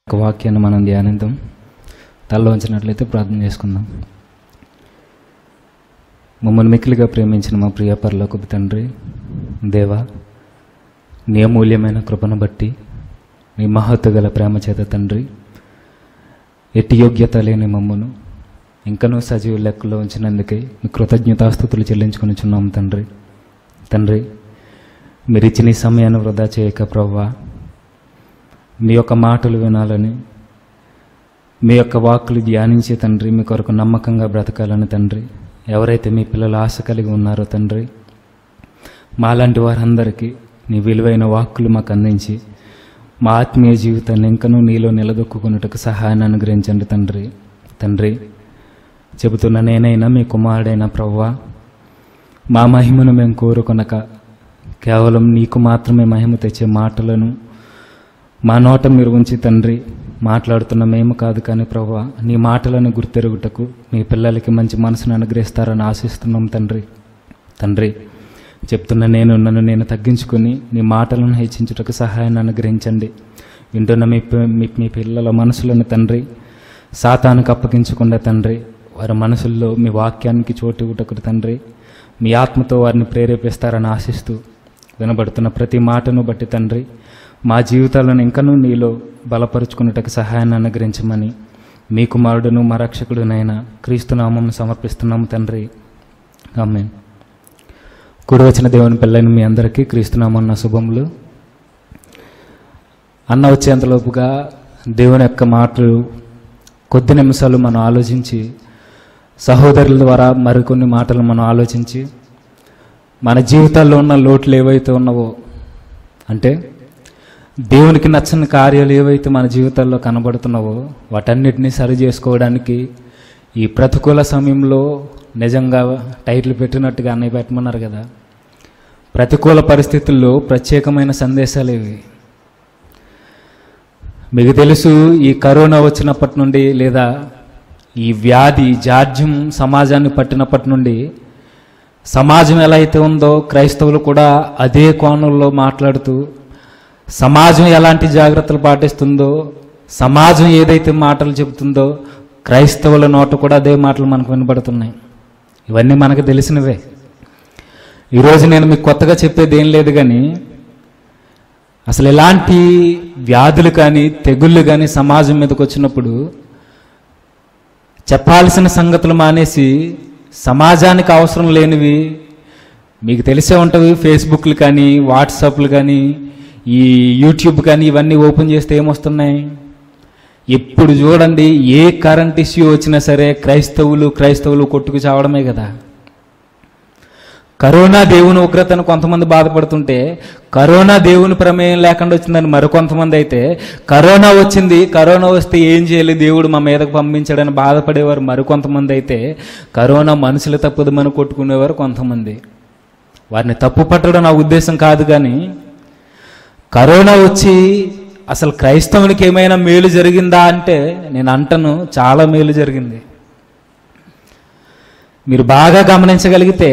ఒక వాక్యాన్ని మనం ధ్యానిద్దాం తలలో ఉంచినట్లయితే ప్రార్థన చేసుకుందాం మమ్మల్ని మిక్కిలిగా ప్రేమించిన మా ప్రియ పరలోకపు తండ్రి దేవా నీ అమూల్యమైన కృపను బట్టి నీ మహత్వ గల ప్రేమ చేత తండ్రి ఎట్టి యోగ్యత లేని మమ్మను ఇంకనూ సజీవ లెక్కలో ఉంచినందుకే మీ కృతజ్ఞతాస్థుతులు చెల్లించుకొని తండ్రి తండ్రి మీరు ఇచ్చిన ఈ సమయాన్ని వృధా చేయక ప్రవ్వా మీ యొక్క మాటలు వినాలని మీ యొక్క వాక్కులు ధ్యానించే తండ్రి మీ కొరకు నమ్మకంగా బ్రతకాలని తండ్రి ఎవరైతే మీ పిల్లలు ఆశ కలిగి ఉన్నారో తండ్రి మాలాంటి వారందరికీ నీ విలువైన వాక్కులు మాకు అందించి మా ఆత్మీయ జీవితాన్ని ఇంకనూ నీలో నిలదొక్కుకున్నట్టుకు సహాయాన్ని అనుగ్రహించండి తండ్రి తండ్రి చెబుతున్న నేనైనా మీ కుమారుడైన ప్రవ్వా మా మహిమను మేము కోరుకొనక కేవలం నీకు మాత్రమే మహిమ తెచ్చే మాటలను మా నోట మీరు ఉంచి తండ్రి మాట్లాడుతున్న మేము కాదు కానీ ప్రభా నీ మాటలను గుర్తెరుగుటకు మీ పిల్లలకి మంచి మనసును అనుగ్రహిస్తారని ఆశిస్తున్నాం తండ్రి తండ్రి చెప్తున్న నేను నన్ను నేను తగ్గించుకొని నీ మాటలను హెచ్చించుటకు సహాయాన్ని అనుగ్రహించండి వింటున్న మీ పి- మీ మీ పిల్లల మనసులను తండ్రి సాతానికి అప్పగించకుండా తండ్రి వారి మనసుల్లో మీ వాక్యానికి చోటు ఇవ్వటకు తండ్రి మీ ఆత్మతో వారిని ప్రేరేపిస్తారని ఆశిస్తూ వినబడుతున్న ప్రతి మాటను బట్టి తండ్రి మా జీవితాలను ఇంకనూ నీలో బలపరుచుకున్నటకు సహాయాన్ని అనుగ్రహించమని మీ కుమారుడును మా రక్షకుడునైన క్రీస్తునామం సమర్పిస్తున్నాము తండ్రి ఆమె కూడి వచ్చిన దేవుని పిల్లని మీ అందరికీ క్రీస్తునామన్న శుభములు అన్న వచ్చేంతలోపుగా దేవుని యొక్క మాటలు కొద్ది నిమిషాలు మనం ఆలోచించి సహోదరుల ద్వారా మరికొన్ని మాటలు మనం ఆలోచించి మన జీవితాల్లో ఉన్న లోట్లు ఏవైతే ఉన్నావో అంటే దేవునికి నచ్చని కార్యాలు ఏవైతే మన జీవితాల్లో కనబడుతున్నావో వాటన్నిటినీ సరి చేసుకోవడానికి ఈ ప్రతికూల సమయంలో నిజంగా టైటిల్ పెట్టినట్టుగా అన్నయ్య పెట్టమన్నారు కదా ప్రతికూల పరిస్థితుల్లో ప్రత్యేకమైన సందేశాలు ఇవి మీకు తెలుసు ఈ కరోనా వచ్చినప్పటి నుండి లేదా ఈ వ్యాధి జాడ్యం సమాజాన్ని పట్టినప్పటి నుండి సమాజం ఎలా అయితే ఉందో క్రైస్తవులు కూడా అదే కోణంలో మాట్లాడుతూ సమాజం ఎలాంటి జాగ్రత్తలు పాటిస్తుందో సమాజం ఏదైతే మాటలు చెబుతుందో క్రైస్తవుల నోట కూడా అదే మాటలు మనకు వినబడుతున్నాయి ఇవన్నీ మనకు తెలిసినవే ఈరోజు నేను మీకు కొత్తగా చెప్పేది ఏం లేదు కానీ అసలు ఎలాంటి వ్యాధులు కానీ తెగుళ్ళు కానీ సమాజం మీదకి వచ్చినప్పుడు చెప్పాల్సిన సంగతులు మానేసి సమాజానికి అవసరం లేనివి మీకు తెలిసే ఉంటవి ఫేస్బుక్లు కానీ వాట్సాప్లు కానీ ఈ యూట్యూబ్ కానీ ఇవన్నీ ఓపెన్ చేస్తే ఏమొస్తున్నాయి ఎప్పుడు చూడండి ఏ కరెంట్ ఇష్యూ వచ్చినా సరే క్రైస్తవులు క్రైస్తవులు కొట్టుకు చావడమే కదా కరోనా దేవుని ఉగ్రతను కొంతమంది బాధపడుతుంటే కరోనా దేవుని ప్రమేయం లేకుండా వచ్చిందని మరికొంతమంది అయితే కరోనా వచ్చింది కరోనా వస్తే ఏం చేయాలి దేవుడు మా మీదకు పంపించాడని బాధపడేవారు మరికొంతమంది అయితే కరోనా మనుషులు తప్పదమని కొట్టుకునేవారు కొంతమంది వారిని తప్పు పట్టడం నా ఉద్దేశం కాదు కానీ కరోనా వచ్చి అసలు క్రైస్తవునికి ఏమైనా మేలు జరిగిందా అంటే నేను అంటను చాలా మేలు జరిగింది మీరు బాగా గమనించగలిగితే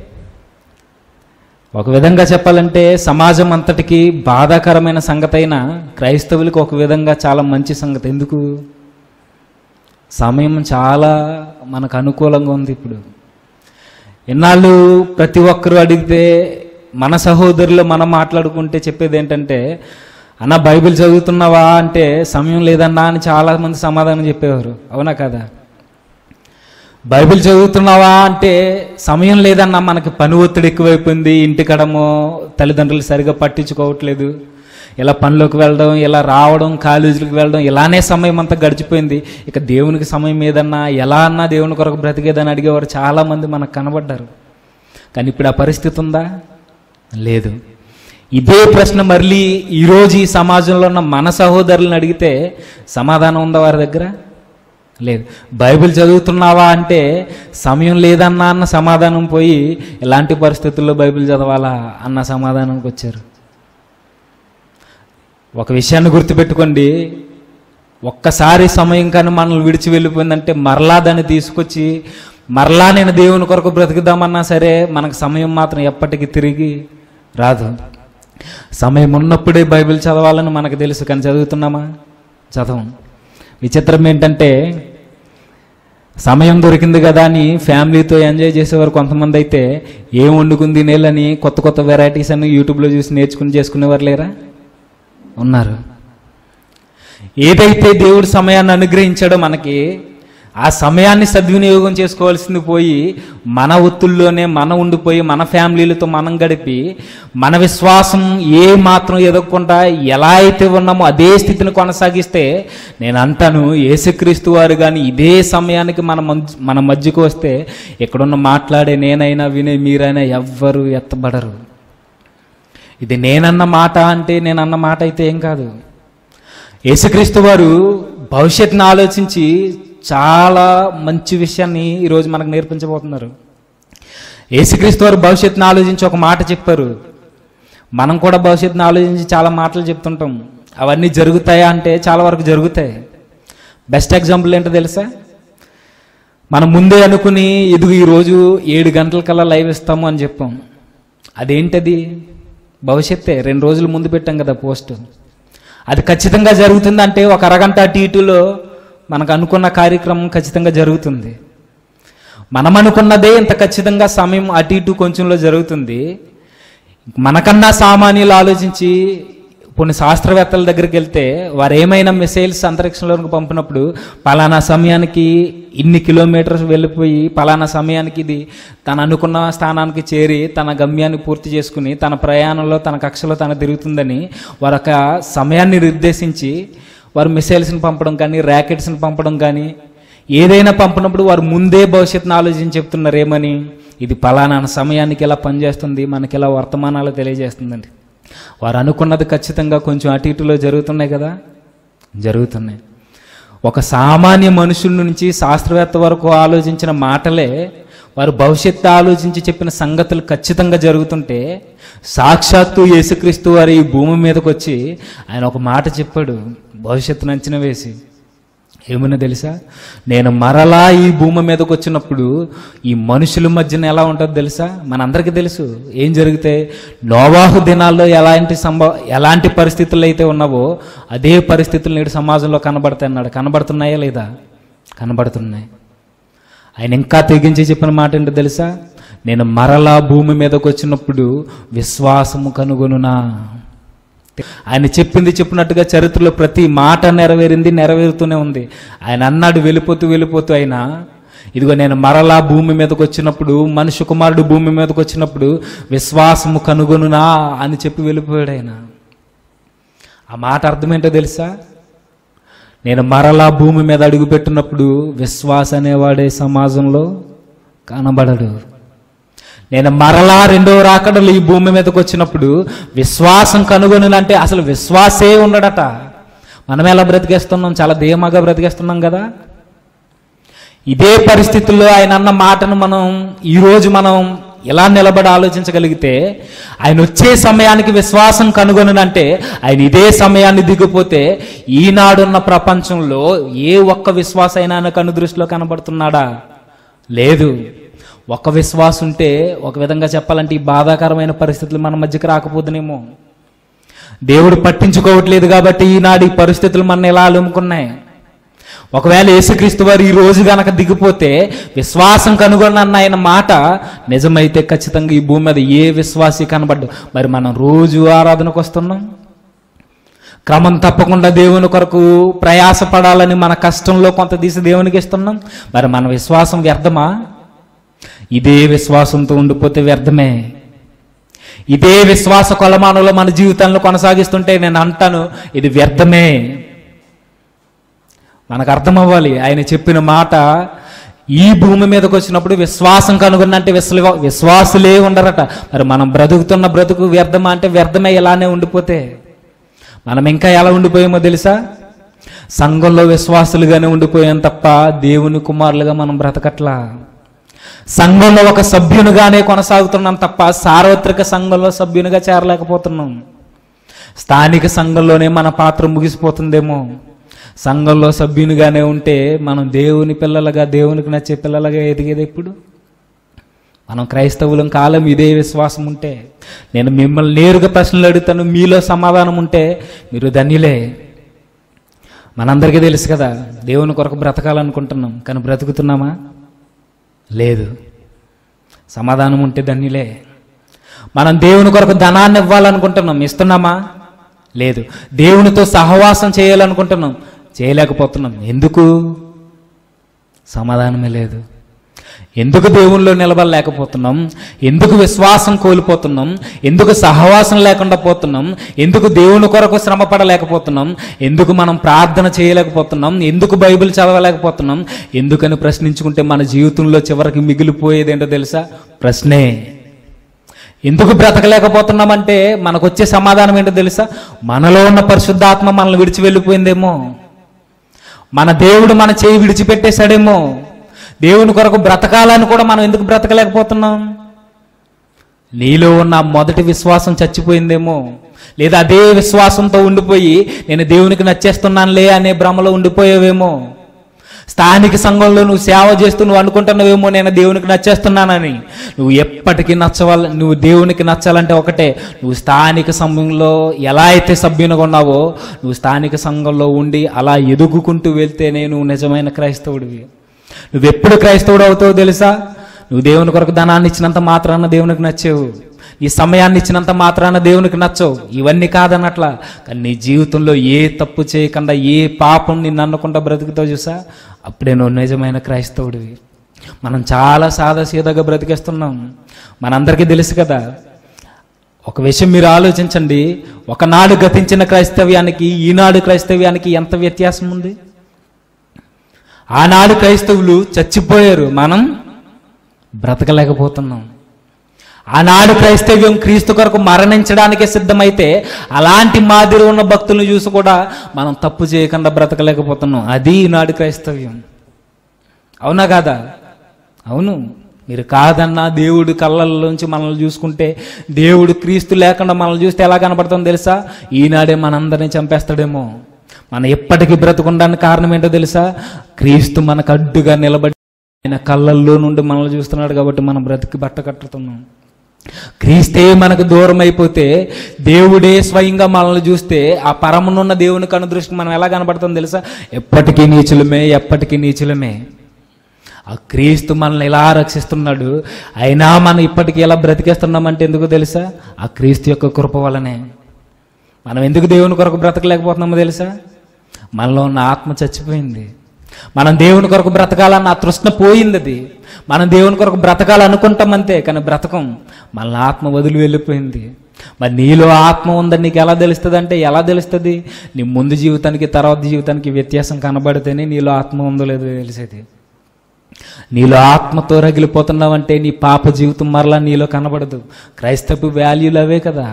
ఒక విధంగా చెప్పాలంటే సమాజం అంతటికి బాధాకరమైన సంగతి అయినా క్రైస్తవులకు ఒక విధంగా చాలా మంచి సంగతి ఎందుకు సమయం చాలా మనకు అనుకూలంగా ఉంది ఇప్పుడు ఇన్నాళ్ళు ప్రతి ఒక్కరూ అడిగితే మన సహోదరులు మనం మాట్లాడుకుంటే చెప్పేది ఏంటంటే అన్న బైబిల్ చదువుతున్నావా అంటే సమయం లేదన్నా అని చాలామంది సమాధానం చెప్పేవారు అవునా కదా బైబిల్ చదువుతున్నావా అంటే సమయం లేదన్నా మనకి పని ఒత్తిడి ఎక్కువైపోయింది ఇంటికడమో తల్లిదండ్రులు సరిగా పట్టించుకోవట్లేదు ఇలా పనిలోకి వెళ్ళడం ఇలా రావడం కాలేజీలకు వెళ్ళడం ఇలానే సమయం అంతా గడిచిపోయింది ఇక దేవునికి సమయం ఏదన్నా ఎలా అన్నా దేవుని కొరకు బ్రతికేదని అడిగేవారు చాలామంది మనకు కనబడ్డారు కానీ ఇప్పుడు ఆ పరిస్థితి ఉందా లేదు ఇదే ప్రశ్న మళ్ళీ ఈరోజు ఈ సమాజంలో ఉన్న మన సహోదరులను అడిగితే సమాధానం ఉందా వారి దగ్గర లేదు బైబిల్ చదువుతున్నావా అంటే సమయం లేదన్నా అన్న సమాధానం పోయి ఎలాంటి పరిస్థితుల్లో బైబిల్ చదవాలా అన్న సమాధానానికి వచ్చారు ఒక విషయాన్ని గుర్తుపెట్టుకోండి ఒక్కసారి సమయం కానీ మనల్ని విడిచి వెళ్ళిపోయిందంటే మరలా దాన్ని తీసుకొచ్చి మరలా నేను దేవుని కొరకు బ్రతుకుదామన్నా సరే మనకు సమయం మాత్రం ఎప్పటికీ తిరిగి రాదు సమయం ఉన్నప్పుడే బైబిల్ చదవాలని మనకు తెలుసు కానీ చదువుతున్నామా చదవం విచిత్రం ఏంటంటే సమయం దొరికింది కదా అని ఫ్యామిలీతో ఎంజాయ్ చేసేవారు కొంతమంది అయితే ఏం వండుకుంది నేలని కొత్త కొత్త వెరైటీస్ అన్ని యూట్యూబ్లో చూసి నేర్చుకుని చేసుకునేవారు లేరా ఉన్నారు ఏదైతే దేవుడు సమయాన్ని అనుగ్రహించాడో మనకి ఆ సమయాన్ని సద్వినియోగం చేసుకోవాల్సింది పోయి మన ఒత్తుల్లోనే మనం ఉండిపోయి మన ఫ్యామిలీలతో మనం గడిపి మన విశ్వాసం ఏ మాత్రం ఎదగకుండా ఎలా అయితే ఉన్నామో అదే స్థితిని కొనసాగిస్తే నేను అంటాను యేసుక్రీస్తు వారు కానీ ఇదే సమయానికి మన మధ్య మన మధ్యకు వస్తే ఇక్కడున్న మాట్లాడే నేనైనా వినే మీరైనా ఎవ్వరు ఎత్తబడరు ఇది నేనన్న మాట అంటే నేనన్న మాట అయితే ఏం కాదు యేసుక్రీస్తు వారు భవిష్యత్తును ఆలోచించి చాలా మంచి విషయాన్ని ఈరోజు మనకు నేర్పించబోతున్నారు యేసుక్రీస్తు వారు భవిష్యత్తును ఆలోచించి ఒక మాట చెప్పారు మనం కూడా భవిష్యత్తును ఆలోచించి చాలా మాటలు చెప్తుంటాం అవన్నీ జరుగుతాయా అంటే చాలా వరకు జరుగుతాయి బెస్ట్ ఎగ్జాంపుల్ ఏంటో తెలుసా మనం ముందే అనుకుని ఇదిగో ఈరోజు ఏడు గంటలకల్లా లైవ్ ఇస్తాము అని చెప్పాం అదేంటది భవిష్యత్తే రెండు రోజులు ముందు పెట్టాం కదా పోస్ట్ అది ఖచ్చితంగా జరుగుతుందంటే ఒక అరగంట అటు ఇటులో మనకు అనుకున్న కార్యక్రమం ఖచ్చితంగా జరుగుతుంది మనం అనుకున్నదే ఇంత ఖచ్చితంగా సమయం అటు ఇటు కొంచెంలో జరుగుతుంది మనకన్నా సామాన్యులు ఆలోచించి కొన్ని శాస్త్రవేత్తల దగ్గరికి వెళ్తే వారు ఏమైనా మిసైల్స్ అంతరిక్షంలోకి పంపినప్పుడు పలానా సమయానికి ఇన్ని కిలోమీటర్స్ వెళ్ళిపోయి పలానా సమయానికి ఇది తను అనుకున్న స్థానానికి చేరి తన గమ్యాన్ని పూర్తి చేసుకుని తన ప్రయాణంలో తన కక్షలో తన తిరుగుతుందని వారు ఒక సమయాన్ని నిర్దేశించి వారు మిసైల్స్ని పంపడం కానీ ర్యాకెట్స్ని పంపడం కానీ ఏదైనా పంపినప్పుడు వారు ముందే భవిష్యత్తును ఆలోచించి చెప్తున్నారు ఏమని ఇది పలానా సమయానికి ఎలా పనిచేస్తుంది మనకి ఎలా వర్తమానాలు తెలియజేస్తుందండి వారు అనుకున్నది ఖచ్చితంగా కొంచెం అటు ఇటులో జరుగుతున్నాయి కదా జరుగుతున్నాయి ఒక సామాన్య మనుషుల నుంచి శాస్త్రవేత్త వరకు ఆలోచించిన మాటలే వారు భవిష్యత్తు ఆలోచించి చెప్పిన సంగతులు ఖచ్చితంగా జరుగుతుంటే సాక్షాత్తు యేసుక్రీస్తు వారి ఈ భూమి మీదకి వచ్చి ఆయన ఒక మాట చెప్పాడు భవిష్యత్తును అంచనా వేసి ఏమన్నా తెలుసా నేను మరలా ఈ భూమి మీదకి వచ్చినప్పుడు ఈ మనుషుల మధ్యన ఎలా ఉంటుందో తెలుసా మనందరికీ తెలుసు ఏం జరిగితే నోవాహు దినాల్లో ఎలాంటి సంభవ ఎలాంటి పరిస్థితులు అయితే ఉన్నావో అదే పరిస్థితులు నేడు సమాజంలో కనబడతాయి అన్నాడు కనబడుతున్నాయా లేదా కనబడుతున్నాయి ఆయన ఇంకా తెగించి చెప్పిన మాట ఏంటో తెలుసా నేను మరలా భూమి మీదకి వచ్చినప్పుడు విశ్వాసము కనుగొనునా ఆయన చెప్పింది చెప్పినట్టుగా చరిత్రలో ప్రతి మాట నెరవేరింది నెరవేరుతూనే ఉంది ఆయన అన్నాడు వెళ్ళిపోతూ వెళ్ళిపోతూ అయినా ఇదిగో నేను మరలా భూమి మీదకి వచ్చినప్పుడు మనుష్య కుమారుడు భూమి మీదకి వచ్చినప్పుడు విశ్వాసము కనుగొనునా అని చెప్పి వెళ్ళిపోయాడు ఆయన ఆ మాట అర్థమేంటో తెలుసా నేను మరలా భూమి మీద అడుగుపెట్టినప్పుడు విశ్వాస అనేవాడే సమాజంలో కనబడడు నేను మరలా రెండో రాకడలు ఈ భూమి మీదకి వచ్చినప్పుడు విశ్వాసం కనుగొనులంటే అసలు విశ్వాసే ఉండడట మనం ఎలా బ్రతికేస్తున్నాం చాలా ధీమాగా బ్రతికేస్తున్నాం కదా ఇదే పరిస్థితుల్లో ఆయన అన్న మాటను మనం ఈరోజు మనం ఎలా నిలబడి ఆలోచించగలిగితే ఆయన వచ్చే సమయానికి విశ్వాసం కనుగొనంటే ఆయన ఇదే సమయాన్ని దిగిపోతే ఈనాడున్న ప్రపంచంలో ఏ ఒక్క విశ్వాసైనా ఆయన కను దృష్టిలో కనబడుతున్నాడా లేదు ఒక్క విశ్వాసం ఉంటే ఒక విధంగా చెప్పాలంటే ఈ బాధాకరమైన పరిస్థితులు మన మధ్యకి రాకపోదునేమో దేవుడు పట్టించుకోవట్లేదు కాబట్టి ఈనాడు ఈ పరిస్థితులు మన ఎలా అలుముకున్నాయి ఒకవేళ యేసుక్రీస్తు వారు ఈ రోజు గనక దిగిపోతే విశ్వాసం కనుగొనన్న ఆయన మాట నిజమైతే ఖచ్చితంగా ఈ భూమి మీద ఏ విశ్వాసి కనబడ్డు మరి మనం రోజు ఆరాధనకు వస్తున్నాం క్రమం తప్పకుండా దేవుని కొరకు ప్రయాసపడాలని మన కష్టంలో కొంత తీసి దేవునికి ఇస్తున్నాం మరి మన విశ్వాసం వ్యర్థమా ఇదే విశ్వాసంతో ఉండిపోతే వ్యర్థమే ఇదే విశ్వాస కొలమానంలో మన జీవితంలో కొనసాగిస్తుంటే నేను అంటాను ఇది వ్యర్థమే మనకు అర్థం అవ్వాలి ఆయన చెప్పిన మాట ఈ భూమి మీదకి వచ్చినప్పుడు విశ్వాసం కనుగొన్నంటే విశ్వ విశ్వాసులే ఉండరట మరి మనం బ్రతుకుతున్న బ్రతుకు వ్యర్థమా అంటే వ్యర్థమే ఇలానే ఉండిపోతే మనం ఇంకా ఎలా ఉండిపోయామో తెలుసా సంఘంలో విశ్వాసులుగానే ఉండిపోయాం తప్ప దేవుని కుమారులుగా మనం బ్రతకట్లా సంఘంలో ఒక సభ్యునిగానే కొనసాగుతున్నాం తప్ప సార్వత్రిక సంఘంలో సభ్యునిగా చేరలేకపోతున్నాం స్థానిక సంఘంలోనే మన పాత్ర ముగిసిపోతుందేమో సంఘంలో సభ్యునిగానే ఉంటే మనం దేవుని పిల్లలుగా దేవునికి నచ్చే పిల్లలుగా ఎదిగేది ఎప్పుడు మనం క్రైస్తవులం కాలం ఇదే విశ్వాసం ఉంటే నేను మిమ్మల్ని నేరుగా ప్రశ్నలు అడుగుతాను మీలో సమాధానం ఉంటే మీరు ధన్యులే మనందరికీ తెలుసు కదా దేవుని కొరకు బ్రతకాలనుకుంటున్నాం కానీ బ్రతుకుతున్నామా లేదు సమాధానం ఉంటే ధన్యులే మనం దేవుని కొరకు ధనాన్ని ఇవ్వాలనుకుంటున్నాం ఇస్తున్నామా లేదు దేవునితో సహవాసం చేయాలనుకుంటున్నాం చేయలేకపోతున్నాం ఎందుకు సమాధానమే లేదు ఎందుకు దేవుల్లో నిలబడలేకపోతున్నాం ఎందుకు విశ్వాసం కోల్పోతున్నాం ఎందుకు సహవాసం లేకుండా పోతున్నాం ఎందుకు దేవుని కొరకు శ్రమ పడలేకపోతున్నాం ఎందుకు మనం ప్రార్థన చేయలేకపోతున్నాం ఎందుకు బైబిల్ చదవలేకపోతున్నాం ఎందుకని ప్రశ్నించుకుంటే మన జీవితంలో చివరికి మిగిలిపోయేది ఏంటో తెలుసా ప్రశ్నే ఎందుకు బ్రతకలేకపోతున్నామంటే మనకు వచ్చే సమాధానం ఏంటో తెలుసా మనలో ఉన్న పరిశుద్ధాత్మ మనల్ని విడిచి వెళ్ళిపోయిందేమో మన దేవుడు మన చేయి విడిచిపెట్టేశాడేమో దేవుని కొరకు బ్రతకాలని కూడా మనం ఎందుకు బ్రతకలేకపోతున్నాం నీలో ఉన్న మొదటి విశ్వాసం చచ్చిపోయిందేమో లేదా అదే విశ్వాసంతో ఉండిపోయి నేను దేవునికి నచ్చేస్తున్నానులే అనే భ్రమలో ఉండిపోయావేమో స్థానిక సంఘంలో నువ్వు సేవ చేస్తూ నువ్వు అనుకుంటున్నావేమో నేను దేవునికి నచ్చేస్తున్నానని నువ్వు ఎప్పటికీ నచ్చవాల నువ్వు దేవునికి నచ్చాలంటే ఒకటే నువ్వు స్థానిక సంఘంలో ఎలా అయితే సభ్యునిగా ఉన్నావో నువ్వు స్థానిక సంఘంలో ఉండి అలా ఎదుగుకుంటూ వెళ్తేనే నువ్వు నిజమైన క్రైస్తవుడివి నువ్వెప్పుడు క్రైస్తవుడు అవుతావు తెలుసా నువ్వు దేవుని కొరకు ధనాన్ని ఇచ్చినంత మాత్రాన దేవునికి నచ్చేవు ఈ సమయాన్ని ఇచ్చినంత మాత్రాన దేవునికి నచ్చవు ఇవన్నీ కాదన్నట్లా కానీ నీ జీవితంలో ఏ తప్పు చేయకుండా ఏ పాపం నిన్ను అన్నకుండా బ్రతుకుతావు చూసా అప్పుడే నువ్వు నిజమైన క్రైస్తవుడివి మనం చాలా సాదాసీదాగా బ్రతికేస్తున్నాం మనందరికీ తెలుసు కదా ఒక విషయం మీరు ఆలోచించండి ఒకనాడు గతించిన క్రైస్తవ్యానికి ఈనాడు క్రైస్తవ్యానికి ఎంత వ్యత్యాసం ఉంది ఆనాడు క్రైస్తవులు చచ్చిపోయారు మనం బ్రతకలేకపోతున్నాం ఆనాడు క్రైస్తవ్యం క్రీస్తు కొరకు మరణించడానికే సిద్ధమైతే అలాంటి మాదిరి ఉన్న భక్తులను చూసి కూడా మనం తప్పు చేయకుండా బ్రతకలేకపోతున్నాం అది ఈనాడు క్రైస్తవ్యం అవునా కాదా అవును మీరు కాదన్నా దేవుడు కళ్ళల్లోంచి మనల్ని చూసుకుంటే దేవుడు క్రీస్తు లేకుండా మనల్ని చూస్తే ఎలా కనపడుతుందో తెలుసా ఈనాడే మనందరినీ చంపేస్తాడేమో మనం ఎప్పటికీ బ్రతకుండానికి కారణం ఏంటో తెలుసా క్రీస్తు మనకు అడ్డుగా నిలబడి ఆయన కళ్ళల్లో నుండి మనల్ని చూస్తున్నాడు కాబట్టి మనం బ్రతికి బట్ట కట్టుతున్నాం క్రీస్తే మనకు దూరం అయిపోతే దేవుడే స్వయంగా మనల్ని చూస్తే ఆ పరమునున్న దేవుని కనుదృష్టి మనం ఎలా కనబడుతుందో తెలుసా ఎప్పటికీ నీచులమే ఎప్పటికీ నీచులమే ఆ క్రీస్తు మనల్ని ఎలా రక్షిస్తున్నాడు అయినా మనం ఇప్పటికీ ఎలా బ్రతికేస్తున్నామంటే ఎందుకు తెలుసా ఆ క్రీస్తు యొక్క కృప వలనే మనం ఎందుకు దేవుని కొరకు బ్రతకలేకపోతున్నామో తెలుసా మనలో ఉన్న ఆత్మ చచ్చిపోయింది మనం దేవుని కొరకు బ్రతకాలన్న ఆ తృష్ణ పోయింది అది మనం దేవుని కొరకు బ్రతకాలనుకుంటాం అంతే కానీ బ్రతకం మన ఆత్మ వదిలి వెళ్ళిపోయింది మరి నీలో ఆత్మ ఉందని నీకు ఎలా తెలుస్తుంది అంటే ఎలా తెలుస్తుంది నీ ముందు జీవితానికి తర్వాత జీవితానికి వ్యత్యాసం కనబడితేనే నీలో ఆత్మ ఉందో లేదో తెలిసేది నీలో ఆత్మతో రగిలిపోతున్నావంటే నీ పాప జీవితం మరలా నీలో కనబడదు క్రైస్తవ వాల్యూలు అవే కదా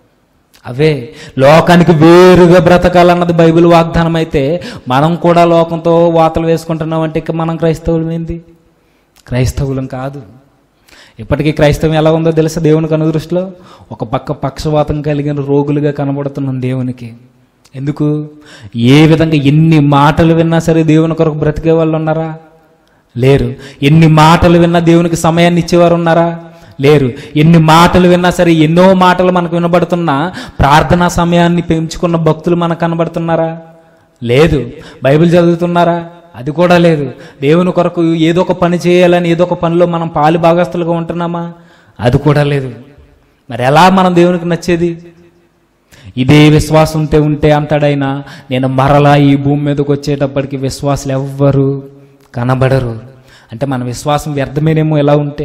అవే లోకానికి వేరుగా బ్రతకాలన్నది బైబిల్ వాగ్దానం అయితే మనం కూడా లోకంతో వాతలు వేసుకుంటున్నామంటే ఇక మనం క్రైస్తవులం ఏంది క్రైస్తవులం కాదు ఇప్పటికీ క్రైస్తవం ఎలా ఉందో తెలుసా దేవునికి అనుదృష్టిలో ఒక పక్క పక్షవాతం కలిగిన రోగులుగా కనబడుతున్నాం దేవునికి ఎందుకు ఏ విధంగా ఎన్ని మాటలు విన్నా సరే దేవుని కొరకు బ్రతికే వాళ్ళు ఉన్నారా లేరు ఎన్ని మాటలు విన్నా దేవునికి సమయాన్ని ఇచ్చేవారు ఉన్నారా లేరు ఎన్ని మాటలు విన్నా సరే ఎన్నో మాటలు మనకు వినబడుతున్నా ప్రార్థనా సమయాన్ని పెంచుకున్న భక్తులు మనకు కనబడుతున్నారా లేదు బైబిల్ చదువుతున్నారా అది కూడా లేదు దేవుని కొరకు ఏదో ఒక పని చేయాలని ఏదో ఒక పనిలో మనం పాలు భాగస్తులుగా ఉంటున్నామా అది కూడా లేదు మరి ఎలా మనం దేవునికి నచ్చేది ఇదే విశ్వాసంతో ఉంటే అంటాడైనా నేను మరలా ఈ భూమి మీదకి వచ్చేటప్పటికి విశ్వాసులు ఎవ్వరు కనబడరు అంటే మన విశ్వాసం వ్యర్థమేనేమో ఎలా ఉంటే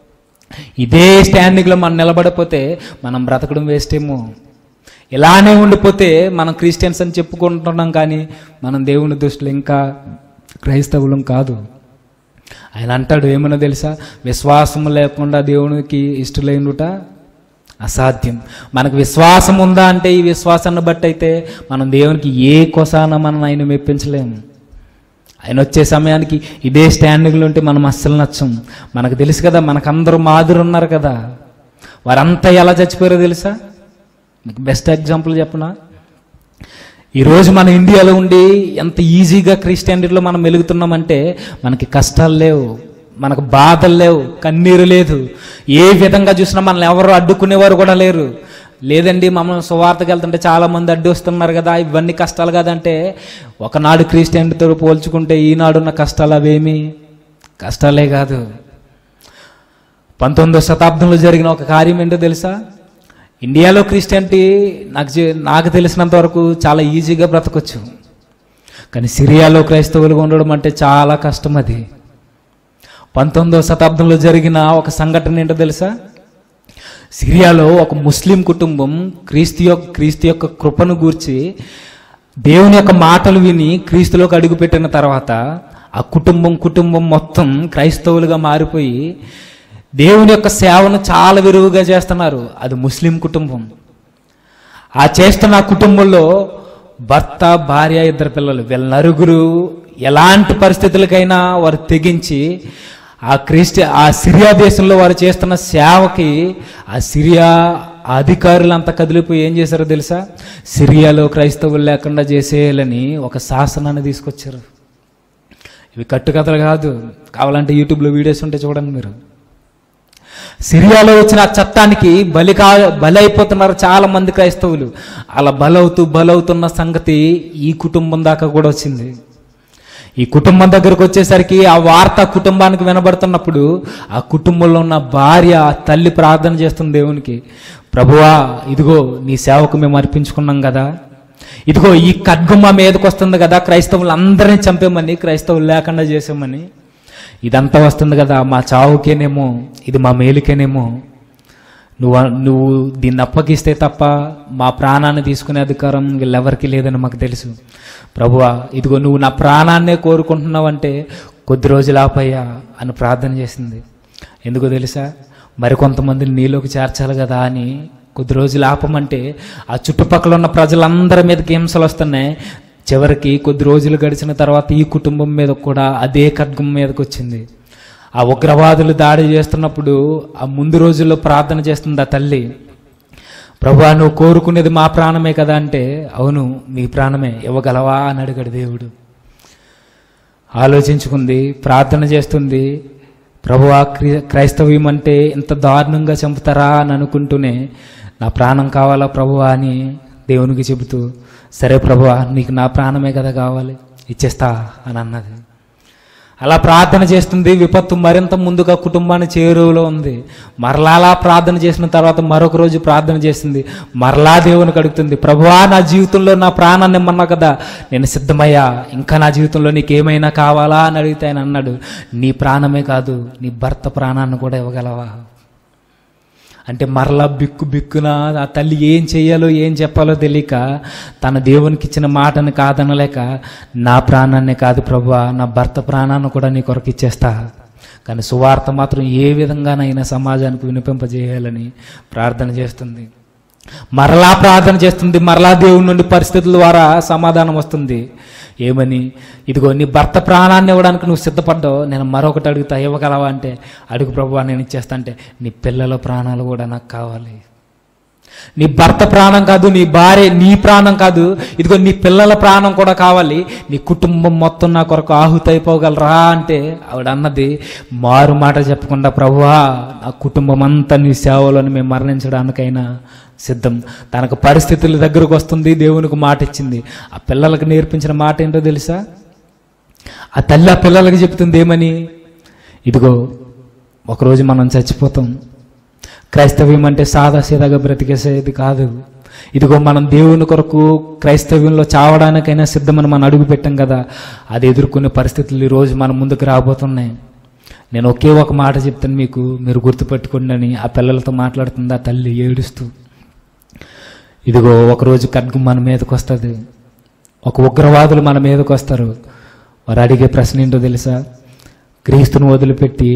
ఇదే స్టాండింగ్లో మనం నిలబడిపోతే మనం బ్రతకడం వేస్ట్ ఏమో ఇలానే ఉండిపోతే మనం క్రిస్టియన్స్ అని చెప్పుకుంటున్నాం కానీ మనం దేవుని దృష్టిలో ఇంకా క్రైస్తవులం కాదు ఆయన అంటాడు ఏమన్నా తెలుసా విశ్వాసం లేకుండా దేవునికి ఇష్టలేనుట అసాధ్యం మనకు విశ్వాసం ఉందా అంటే ఈ విశ్వాసాన్ని బట్టి అయితే మనం దేవునికి ఏ కొసాన మనం ఆయన మెప్పించలేము ఆయన వచ్చే సమయానికి ఇదే స్టాండింగ్లో ఉంటే మనం అస్సలు నచ్చం మనకు తెలుసు కదా మనకందరూ మాదిరి ఉన్నారు కదా వారంతా ఎలా చచ్చిపోయారో తెలుసా మీకు బెస్ట్ ఎగ్జాంపుల్ చెప్పనా ఈరోజు మన ఇండియాలో ఉండి ఎంత ఈజీగా క్రిస్టియానిటీలో మనం మెలుగుతున్నామంటే మనకి కష్టాలు లేవు మనకు బాధలు లేవు కన్నీరు లేదు ఏ విధంగా చూసినా మనల్ని ఎవరు అడ్డుకునేవారు కూడా లేరు లేదండి మమ్మల్ని సువార్తకి వెళ్తుంటే చాలా మంది అడ్డు వస్తున్నారు కదా ఇవన్నీ కష్టాలు కదంటే ఒకనాడు క్రిస్టియన్తో పోల్చుకుంటే ఈనాడున్న కష్టాలు అవేమి కష్టాలే కాదు పంతొమ్మిదో శతాబ్దంలో జరిగిన ఒక కార్యం ఏంటో తెలుసా ఇండియాలో క్రిస్టియానిటీ నాకు చె- నాకు తెలిసినంత వరకు చాలా ఈజీగా బ్రతకొచ్చు కానీ సిరియాలో క్రైస్తవులుగా ఉండడం అంటే చాలా కష్టం అది పంతొమ్మిదవ శతాబ్దంలో జరిగిన ఒక సంఘటన ఏంటో తెలుసా సిరియాలో ఒక ముస్లిం కుటుంబం క్రీస్తు యొక్క క్రీస్తు యొక్క కృపను గూర్చి దేవుని యొక్క మాటలు విని క్రీస్తులోకి అడుగుపెట్టిన తర్వాత ఆ కుటుంబం కుటుంబం మొత్తం క్రైస్తవులుగా మారిపోయి దేవుని యొక్క సేవను చాలా విరువుగా చేస్తున్నారు అది ముస్లిం కుటుంబం ఆ చేస్తున్న ఆ కుటుంబంలో భర్త భార్య ఇద్దరు పిల్లలు వీళ్ళ నలుగురు ఎలాంటి పరిస్థితులకైనా వారు తెగించి ఆ క్రిస్టి ఆ సిరియా దేశంలో వారు చేస్తున్న సేవకి ఆ సిరియా అధికారులంతా కదిలిపోయి ఏం చేశారో తెలుసా సిరియాలో క్రైస్తవులు లేకుండా చేసేయాలని ఒక శాసనాన్ని తీసుకొచ్చారు ఇవి కట్టుకథలు కాదు కావాలంటే యూట్యూబ్లో వీడియోస్ ఉంటే చూడండి మీరు సిరియాలో వచ్చిన ఆ చట్టానికి బలి కా బలి అయిపోతున్నారు చాలా మంది క్రైస్తవులు అలా బలవుతూ బలవుతున్న సంగతి ఈ కుటుంబం దాకా కూడా వచ్చింది ఈ కుటుంబం దగ్గరకు వచ్చేసరికి ఆ వార్త కుటుంబానికి వినబడుతున్నప్పుడు ఆ కుటుంబంలో ఉన్న భార్య ఆ తల్లి ప్రార్థన చేస్తుంది దేవునికి ప్రభువా ఇదిగో నీ సేవకు మేము అర్పించుకున్నాం కదా ఇదిగో ఈ ఖడ్గం మా మీదకి వస్తుంది కదా క్రైస్తవులు అందరినీ చంపేమని క్రైస్తవులు లేకుండా చేసామని ఇదంతా వస్తుంది కదా మా చావుకేనేమో ఇది మా మేలుకేనేమో నువ్వు నువ్వు దీన్ని అప్పగిస్తే తప్ప మా ప్రాణాన్ని తీసుకునే అధికారం వీళ్ళెవరికి లేదని మాకు తెలుసు ప్రభువా ఇదిగో నువ్వు నా ప్రాణాన్నే కోరుకుంటున్నావంటే కొద్ది రోజులు ఆపయ్యా అని ప్రార్థన చేసింది ఎందుకో తెలుసా మరికొంతమందిని నీలోకి చేర్చాలి కదా అని కొద్ది రోజులు ఆపమంటే ఆ చుట్టుపక్కల ఉన్న ప్రజలందరి మీదకి హింసలు వస్తున్నాయి చివరికి కొద్ది రోజులు గడిచిన తర్వాత ఈ కుటుంబం మీద కూడా అదే ఖడ్గం మీదకి వచ్చింది ఆ ఉగ్రవాదులు దాడి చేస్తున్నప్పుడు ఆ ముందు రోజుల్లో ప్రార్థన చేస్తుంది ఆ తల్లి ప్రభా నువ్వు కోరుకునేది మా ప్రాణమే కదా అంటే అవును మీ ప్రాణమే ఇవ్వగలవా అని అడిగాడు దేవుడు ఆలోచించుకుంది ప్రార్థన చేస్తుంది ప్రభువా క్రీ క్రైస్తవ్యం అంటే ఇంత దారుణంగా చంపుతారా అని అనుకుంటూనే నా ప్రాణం కావాలా ప్రభువా అని దేవునికి చెబుతూ సరే ప్రభువా నీకు నా ప్రాణమే కదా కావాలి ఇచ్చేస్తా అని అన్నది అలా ప్రార్థన చేస్తుంది విపత్తు మరింత ముందుగా కుటుంబాన్ని చేరువలో ఉంది మరలా అలా ప్రార్థన చేసిన తర్వాత మరొక రోజు ప్రార్థన చేసింది మరలా దేవునికి అడుగుతుంది ప్రభువా నా జీవితంలో నా ప్రాణాన్ని ఇమ్మన్నా కదా నేను సిద్ధమయ్యా ఇంకా నా జీవితంలో నీకేమైనా కావాలా అని అడిగితే ఆయన అన్నాడు నీ ప్రాణమే కాదు నీ భర్త ప్రాణాన్ని కూడా ఇవ్వగలవా అంటే మరలా బిక్కు బిక్కున ఆ తల్లి ఏం చెయ్యాలో ఏం చెప్పాలో తెలియక తన దేవునికి ఇచ్చిన మాటని కాదనలేక నా ప్రాణాన్నే కాదు ప్రభువా నా భర్త ప్రాణాన్ని కూడా నీ కొరకు ఇచ్చేస్తా కానీ సువార్త మాత్రం ఏ విధంగానైనా సమాజానికి వినిపింపజేయాలని ప్రార్థన చేస్తుంది మరలా ప్రార్థన చేస్తుంది మరలా దేవుడి నుండి పరిస్థితుల ద్వారా సమాధానం వస్తుంది ఏమని ఇదిగో నీ భర్త ప్రాణాన్ని ఇవ్వడానికి నువ్వు సిద్ధపడ్డావు నేను మరొకటి అడుగుతా ఇవ్వగలవా అంటే అడుగు ప్రభు నేను ఇచ్చేస్తా అంటే నీ పిల్లల ప్రాణాలు కూడా నాకు కావాలి నీ భర్త ప్రాణం కాదు నీ భార్య నీ ప్రాణం కాదు ఇదిగో నీ పిల్లల ప్రాణం కూడా కావాలి నీ కుటుంబం మొత్తం నా కొరకు ఆహుతి అయిపోగలరా అంటే ఆవిడ అన్నది మారు మాట చెప్పకుండా ప్రభువా నా కుటుంబం అంతా నీ సేవలోని మేము మరణించడానికైనా సిద్ధం తనకు పరిస్థితుల దగ్గరకు వస్తుంది దేవునికి మాట ఇచ్చింది ఆ పిల్లలకు నేర్పించిన మాట ఏంటో తెలుసా ఆ తల్లి ఆ పిల్లలకి చెప్తుంది ఏమని ఇదిగో ఒకరోజు మనం చచ్చిపోతాం క్రైస్తవ్యం అంటే సాదాసీదాగా బ్రతికేసేది కాదు ఇదిగో మనం దేవుని కొరకు క్రైస్తవ్యంలో చావడానికైనా సిద్ధమని మనం అడుగు పెట్టాం కదా అది ఎదుర్కొనే పరిస్థితులు ఈరోజు మన ముందుకు రాబోతున్నాయి నేను ఒకే ఒక మాట చెప్తాను మీకు మీరు గుర్తుపెట్టుకోండి అని ఆ పిల్లలతో మాట్లాడుతుంది ఆ తల్లి ఏడుస్తూ ఇదిగో ఒకరోజు ఖడ్గం మన మీదకి వస్తుంది ఒక ఉగ్రవాదులు మన మీదకి వస్తారు వారు అడిగే ప్రశ్న ఏంటో తెలుసా క్రీస్తును వదిలిపెట్టి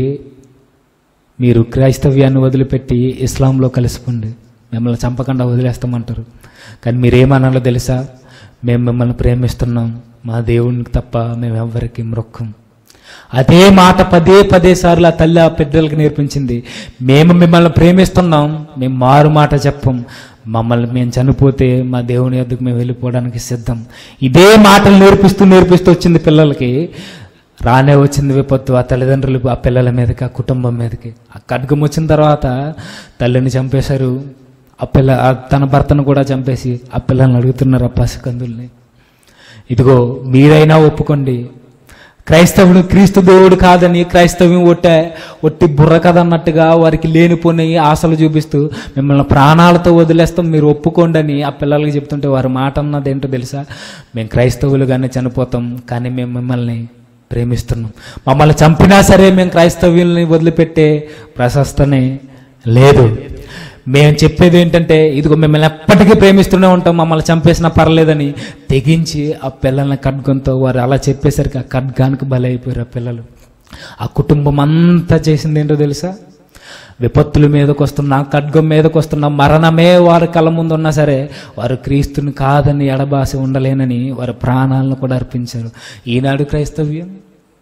మీరు క్రైస్తవ్యాన్ని వదిలిపెట్టి ఇస్లాంలో కలిసిపోండి మిమ్మల్ని చంపకుండా వదిలేస్తామంటారు కానీ మీరేమనాలో తెలుసా మేము మిమ్మల్ని ప్రేమిస్తున్నాం మా దేవునికి తప్ప మేము ఎవ్వరికి మొక్కం అదే మాట పదే పదే సార్లు ఆ తల్లి ఆ పెద్దలకు నేర్పించింది మేము మిమ్మల్ని ప్రేమిస్తున్నాం మేము మారు మాట చెప్పం మమ్మల్ని మేము చనిపోతే మా దేవుని యొద్దకు మేము వెళ్ళిపోవడానికి సిద్ధం ఇదే మాటలు నేర్పిస్తూ నేర్పిస్తూ వచ్చింది పిల్లలకి రానే వచ్చింది విపత్తు ఆ తల్లిదండ్రులు ఆ పిల్లల మీదకి ఆ కుటుంబం మీదకి ఆ ఖడ్గం వచ్చిన తర్వాత తల్లిని చంపేశారు ఆ పిల్ల ఆ తన భర్తను కూడా చంపేసి ఆ పిల్లల్ని అడుగుతున్నారు ఆ పసికందుల్ని ఇదిగో మీరైనా ఒప్పుకోండి క్రైస్తవుడు క్రీస్తు దేవుడు కాదని క్రైస్తవ్యం ఒట్టే ఒట్టి బుర్ర కదన్నట్టుగా వారికి లేనిపోని ఆశలు చూపిస్తూ మిమ్మల్ని ప్రాణాలతో వదిలేస్తాం మీరు ఒప్పుకోండి అని ఆ పిల్లలకి చెప్తుంటే వారి మాట అన్నది ఏంటో తెలుసా మేము క్రైస్తవులుగానే చనిపోతాం కానీ మేము మిమ్మల్ని ప్రేమిస్తున్నాం మమ్మల్ని చంపినా సరే మేము క్రైస్తవ్యుల్ని వదిలిపెట్టే ప్రశస్తనే లేదు మేము చెప్పేది ఏంటంటే ఇదిగో మిమ్మల్ని ఎప్పటికీ ప్రేమిస్తూనే ఉంటాం మమ్మల్ని చంపేసినా పర్లేదని తెగించి ఆ పిల్లల్ని ఖడ్గంతో వారు అలా చెప్పేసరికి ఆ ఖడ్గానికి బలైపోయారు ఆ పిల్లలు ఆ కుటుంబం అంతా చేసింది ఏంటో తెలుసా విపత్తుల మీదకి వస్తున్న ఖడ్గం మీదకి వస్తున్న మరణమే వారి కళ్ళ ముందు ఉన్నా సరే వారు క్రీస్తుని కాదని ఎడబాసి ఉండలేనని వారి ప్రాణాలను కూడా అర్పించారు ఈనాడు క్రైస్తవ్యం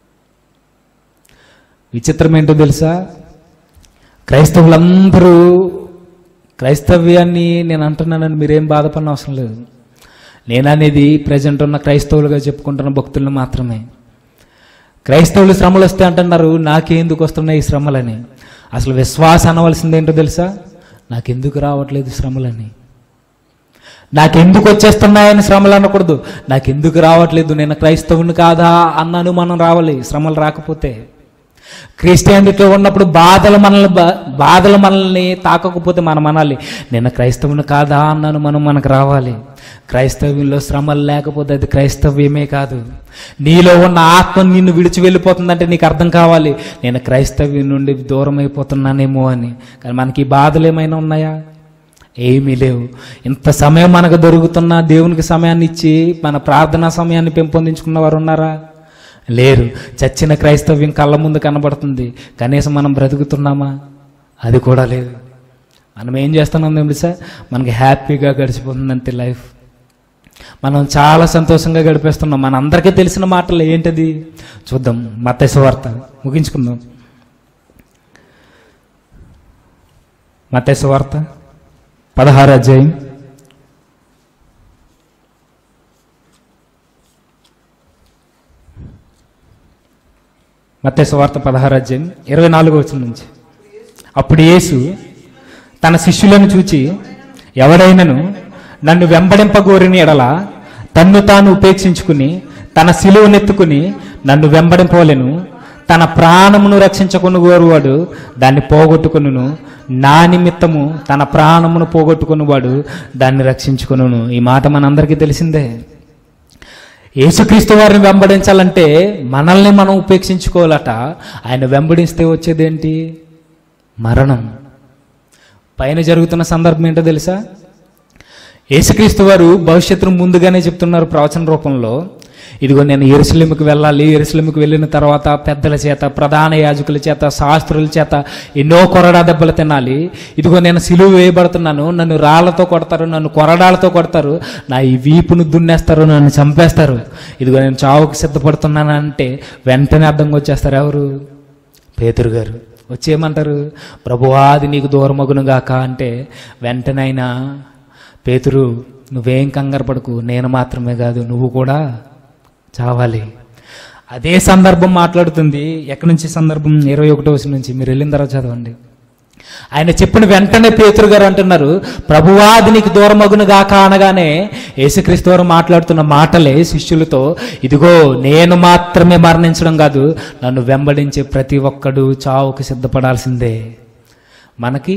విచిత్రం ఏంటో తెలుసా క్రైస్తవులందరూ క్రైస్తవ్యాన్ని నేను అంటున్నానని మీరేం బాధపడిన అవసరం లేదు నేను అనేది ప్రజెంట్ ఉన్న క్రైస్తవులుగా చెప్పుకుంటున్న భక్తులను మాత్రమే క్రైస్తవులు శ్రమలు వస్తే అంటున్నారు నాకెందుకు వస్తున్నాయి ఈ శ్రమలని అసలు విశ్వాసం అనవలసింది ఏంటో తెలుసా నాకెందుకు రావట్లేదు శ్రమలని నాకెందుకు వచ్చేస్తున్నాయని శ్రమలు అనకూడదు నాకెందుకు రావట్లేదు నేను క్రైస్తవుని కాదా అన్న అనుమానం రావాలి శ్రమలు రాకపోతే క్రిస్టియానిటీలో ఉన్నప్పుడు బాధలు మనల్ని బా- బాధలు మనల్ని తాకకపోతే మనం అనాలి నేను క్రైస్తవుని కాదా అన్నాను మనం మనకు రావాలి క్రైస్తవ్యంలో శ్రమలు లేకపోతే అది క్రైస్తవ్యమే కాదు నీలో ఉన్న ఆత్మ నిన్ను విడిచి వెళ్ళిపోతుందంటే నీకు అర్థం కావాలి నేను క్రైస్తవ్యం నుండి దూరం అయిపోతున్నానేమో అని కానీ మనకి ఈ బాధలు ఏమైనా ఉన్నాయా ఏమీ లేవు ఇంత సమయం మనకు దొరుకుతున్న దేవునికి సమయాన్ని ఇచ్చి మన ప్రార్థనా సమయాన్ని పెంపొందించుకున్న వారు ఉన్నారా లేరు చచ్చిన క్రైస్తవ్యం కళ్ళ ముందు కనబడుతుంది కనీసం మనం బ్రతుకుతున్నామా అది కూడా లేదు మనం ఏం చేస్తున్నాం తెలుసా మనకి హ్యాపీగా గడిచిపోతుంది అంతే లైఫ్ మనం చాలా సంతోషంగా గడిపేస్తున్నాం మన అందరికీ తెలిసిన మాటలు ఏంటది చూద్దాం మత్స్య వార్త ముగించుకుందాం మత్స్య వార్త పదహారు అధ్యాయం మత్స్య వార్త పదహారు అధ్యాయం ఇరవై నాలుగో వచ్చిన నుంచి అప్పుడు యేసు తన శిష్యులను చూచి ఎవడైనను నన్ను వెంబడింపగోరిని ఎడల తన్ను తాను ఉపేక్షించుకుని తన సిలువనెత్తుకుని నన్ను వెంబడింపవలెను తన ప్రాణమును రక్షించుకుని కోరువాడు దాన్ని పోగొట్టుకును నా నిమిత్తము తన ప్రాణమును పోగొట్టుకునివాడు దాన్ని రక్షించుకును ఈ మాట మనందరికీ తెలిసిందే యేసుక్రీస్తు వారిని వెంబడించాలంటే మనల్ని మనం ఉపేక్షించుకోవాలట ఆయన వెంబడిస్తే వచ్చేదేంటి మరణం పైన జరుగుతున్న సందర్భం ఏంటో తెలుసా యేసుక్రీస్తు వారు భవిష్యత్తును ముందుగానే చెప్తున్నారు ప్రవచన రూపంలో ఇదిగో నేను ఎరుసలేముకి వెళ్ళాలి ఎరుసలేముకి వెళ్ళిన తర్వాత పెద్దల చేత ప్రధాన యాజకుల చేత శాస్త్రుల చేత ఎన్నో కొరడా దెబ్బలు తినాలి ఇదిగో నేను సిలువ వేయబడుతున్నాను నన్ను రాళ్లతో కొడతారు నన్ను కొరడాలతో కొడతారు నా ఈ వీపును దున్నేస్తారు నన్ను చంపేస్తారు ఇదిగో నేను చావుకి సిద్ధపడుతున్నాను అంటే వెంటనే అడ్డంగా వచ్చేస్తారు ఎవరు పేతురు గారు వచ్చేయమంటారు ప్రభువా అది నీకు దూరమగును గాక అంటే వెంటనైనా పేతురు నువ్వేం కంగారు పడకు నేను మాత్రమే కాదు నువ్వు కూడా చావాలి అదే సందర్భం మాట్లాడుతుంది ఎక్కడి నుంచి సందర్భం ఇరవై ఒకటో నుంచి మీరు వెళ్ళిన తర్వాత చదవండి ఆయన చెప్పిన వెంటనే పేతురు గారు అంటున్నారు ప్రభువా అది నీకు దూరమగును గాక అనగానే యేసుక్రీస్తు వారు మాట్లాడుతున్న మాటలే శిష్యులతో ఇదిగో నేను మాత్రమే మరణించడం కాదు నన్ను వెంబడించే ప్రతి ఒక్కడు చావుకు సిద్ధపడాల్సిందే మనకి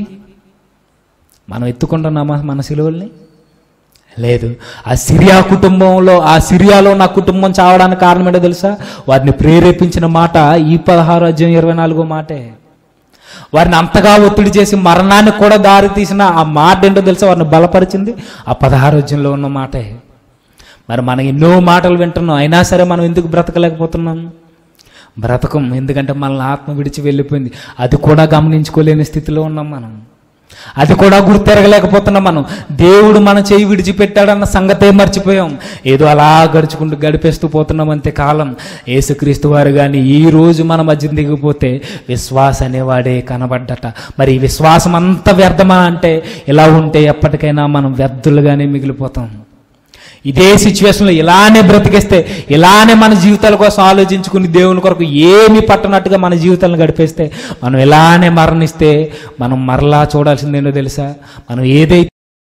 మనం ఎత్తుకుంటున్నామా మన సిలువల్ని లేదు ఆ సిరియా కుటుంబంలో ఆ సిరియాలో నా కుటుంబం చావడానికి కారణం ఏంటో తెలుసా వారిని ప్రేరేపించిన మాట ఈ పదహారు అధ్యాయం ఇరవై నాలుగో మాటే వారిని అంతగా ఒత్తిడి చేసి మరణానికి కూడా దారి తీసిన ఆ మాట ఏంటో తెలుసా వారిని బలపరిచింది ఆ పదహారు అధ్యాయంలో ఉన్న మాటే మరి మనం ఎన్నో మాటలు వింటున్నాం అయినా సరే మనం ఎందుకు బ్రతకలేకపోతున్నాం బ్రతకం ఎందుకంటే మనల్ని ఆత్మ విడిచి వెళ్ళిపోయింది అది కూడా గమనించుకోలేని స్థితిలో ఉన్నాం మనం అది కూడా గుర్తెరగలేకపోతున్నాం మనం దేవుడు మన చేయి విడిచిపెట్టాడన్న సంగతే మర్చిపోయాం ఏదో అలా గడుచుకుంటూ గడిపేస్తూ పోతున్నాం అంతే కాలం యేసుక్రీస్తు వారు కానీ ఈ రోజు మన మధ్య దిగిపోతే విశ్వాస అనేవాడే కనబడ్డట మరి ఈ విశ్వాసం అంత వ్యర్థమా అంటే ఇలా ఉంటే ఎప్పటికైనా మనం వ్యర్థులుగానే మిగిలిపోతాం ఇదే సిచ్యువేషన్లో ఇలానే బ్రతికేస్తే ఇలానే మన జీవితాల కోసం ఆలోచించుకుని దేవుని కొరకు ఏమి పట్టనట్టుగా మన జీవితాలను గడిపేస్తే మనం ఇలానే మరణిస్తే మనం మరలా చూడాల్సిందేంటో తెలుసా మనం ఏదైతే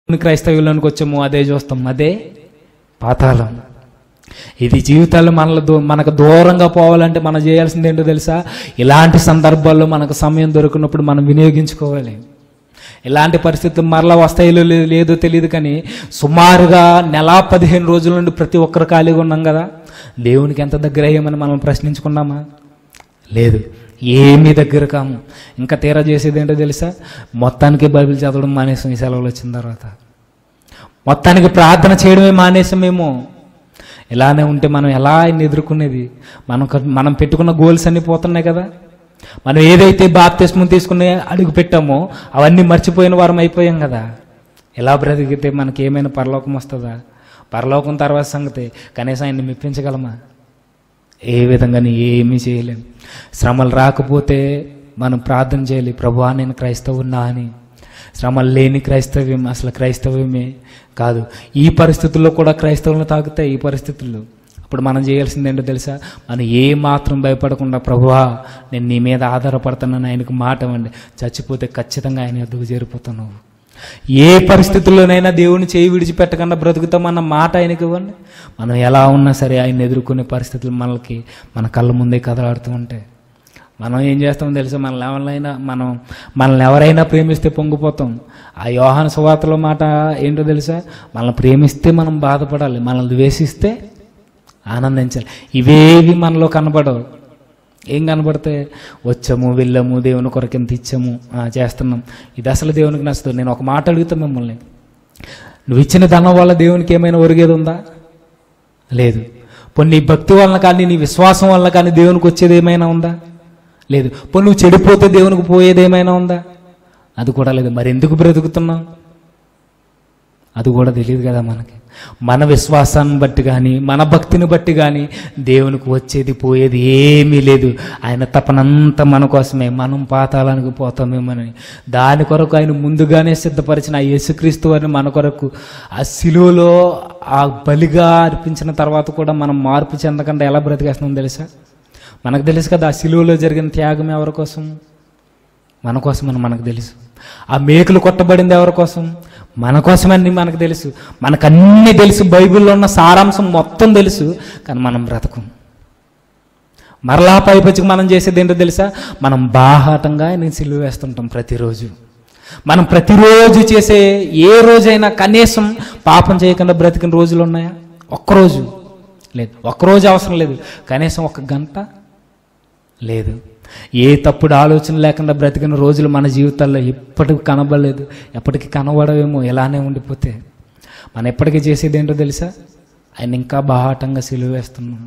క్రైస్తవ్యంలోనికి వచ్చాము అదే చూస్తాం అదే పాతాళం ఇది జీవితాల్లో మనలో దూ మనకు దూరంగా పోవాలంటే మనం చేయాల్సింది ఏంటో తెలుసా ఇలాంటి సందర్భాల్లో మనకు సమయం దొరికినప్పుడు మనం వినియోగించుకోవాలి ఇలాంటి పరిస్థితులు మరలా వస్తాయో లే- లేదో తెలియదు కానీ సుమారుగా నెల పదిహేను రోజుల నుండి ప్రతి ఒక్కరు ఖాళీగా ఉన్నాం కదా దేవునికి ఎంత దగ్గర అయ్యామని మనం ప్రశ్నించుకున్నామా లేదు ఏమీ దగ్గర కాము ఇంకా తీరా చేసేది ఏంటో తెలుసా మొత్తానికి బైబిల్ చదవడం మానేసాం ఈ సెలవులు వచ్చిన తర్వాత మొత్తానికి ప్రార్థన చేయడమే మానేసామేమో ఇలానే ఉంటే మనం ఎలా ఆయన ఎదుర్కొనేది మనం మనం పెట్టుకున్న గోల్స్ అన్నీ పోతున్నాయి కదా మనం ఏదైతే బాప్తిస్మం తీసుకుని అడుగు పెట్టామో అవన్నీ మర్చిపోయిన వారం అయిపోయాం కదా ఎలా బ్రతికితే మనకి ఏమైనా పరలోకం వస్తుందా పరలోకం తర్వాత సంగతి కనీసం ఆయన్ని మెప్పించగలమా ఏ విధంగాని ఏమీ చేయలేం శ్రమలు రాకపోతే మనం ప్రార్థన చేయాలి ప్రభువా నేను క్రైస్తవున్నా అని శ్రమలు లేని క్రైస్తవ్యం అసలు క్రైస్తవ్యమే కాదు ఈ పరిస్థితుల్లో కూడా క్రైస్తవులను తాకుతాయి ఈ పరిస్థితుల్లో అప్పుడు మనం చేయాల్సింది ఏంటో తెలుసా మనం ఏ మాత్రం భయపడకుండా ప్రభువా నేను నీ మీద ఆధారపడుతున్నాను ఆయనకు మాట ఇవ్వండి చచ్చిపోతే ఖచ్చితంగా ఆయన ఎద్దుకు చేరిపోతాను ఏ పరిస్థితుల్లోనైనా దేవుని చేయి విడిచిపెట్టకుండా బ్రతుకుతామన్న మాట ఆయనకి ఇవ్వండి మనం ఎలా ఉన్నా సరే ఆయన ఎదుర్కొనే పరిస్థితులు మనకి మన కళ్ళ ముందే కదలాడుతూ ఉంటాయి మనం ఏం చేస్తామో తెలుసా మనల్ని ఎవరైనా మనం మనల్ని ఎవరైనా ప్రేమిస్తే పొంగిపోతాం ఆ యోహాన సువార్తలో మాట ఏంటో తెలుసా మనల్ని ప్రేమిస్తే మనం బాధపడాలి మనల్ని ద్వేషిస్తే ఆనందించాలి ఇవేవి మనలో కనబడవు ఏం కనబడితే వచ్చాము వెళ్ళాము దేవుని కొరకు ఎంత ఇచ్చాము ఆ, చేస్తున్నాం ఇది అసలు దేవునికి నచ్చదు నేను ఒక మాట అడుగుతా మిమ్మల్ని నువ్వు ఇచ్చిన ధనం వల్ల దేవునికి ఏమైనా ఒరిగేది ఉందా లేదు పోనీ నీ భక్తి వలన కానీ నీ విశ్వాసం వలన కానీ దేవునికి వచ్చేది ఏమైనా ఉందా లేదు పోనీ నువ్వు చెడిపోతే దేవునికి పోయేది ఏమైనా ఉందా అది కూడా లేదు మరి ఎందుకు బ్రతుకుతున్నావు అది కూడా తెలియదు కదా మనకి మన విశ్వాసాన్ని బట్టి కానీ మన భక్తిని బట్టి కానీ దేవునికి వచ్చేది పోయేది ఏమీ లేదు ఆయన తపనంతా మన కోసమే మనం పాతాళానికి పోతామేమని దాని కొరకు ఆయన ముందుగానే సిద్ధపరిచిన ఆ యేసుక్రీస్తు వారిని మన కొరకు ఆ శిలువలో ఆ బలిగా అర్పించిన తర్వాత కూడా మనం మార్పు చెందకుండా ఎలా బ్రతికేస్తున్నాం తెలుసా మనకు తెలుసు కదా ఆ శిలువలో జరిగిన త్యాగం ఎవరి కోసం మన కోసమని మనకు తెలుసు ఆ మేకులు కొట్టబడింది ఎవరి కోసం మన కోసమని మనకు తెలుసు మనకన్నీ తెలుసు బైబిల్లో ఉన్న సారాంశం మొత్తం తెలుసు కానీ మనం బ్రతకం మరలా పైపచ్చికి మనం చేసేది ఏంటో తెలుసా మనం బాహాటంగా ఆయన సిలువ వేస్తుంటాం ప్రతిరోజు మనం ప్రతిరోజు చేసే ఏ రోజైనా కనీసం పాపం చేయకుండా బ్రతికిన రోజులు ఉన్నాయా ఒక్కరోజు లేదు ఒక్కరోజు అవసరం లేదు కనీసం ఒక గంట లేదు ఏ తప్పుడు ఆలోచన లేకుండా బ్రతికిన రోజులు మన జీవితాల్లో ఎప్పటికి కనబడలేదు ఎప్పటికీ కనబడవేమో ఇలానే ఉండిపోతే మనం ఎప్పటికీ చేసేది ఏంటో తెలుసా ఆయన ఇంకా బాహాటంగా సిలువ వేస్తున్నాం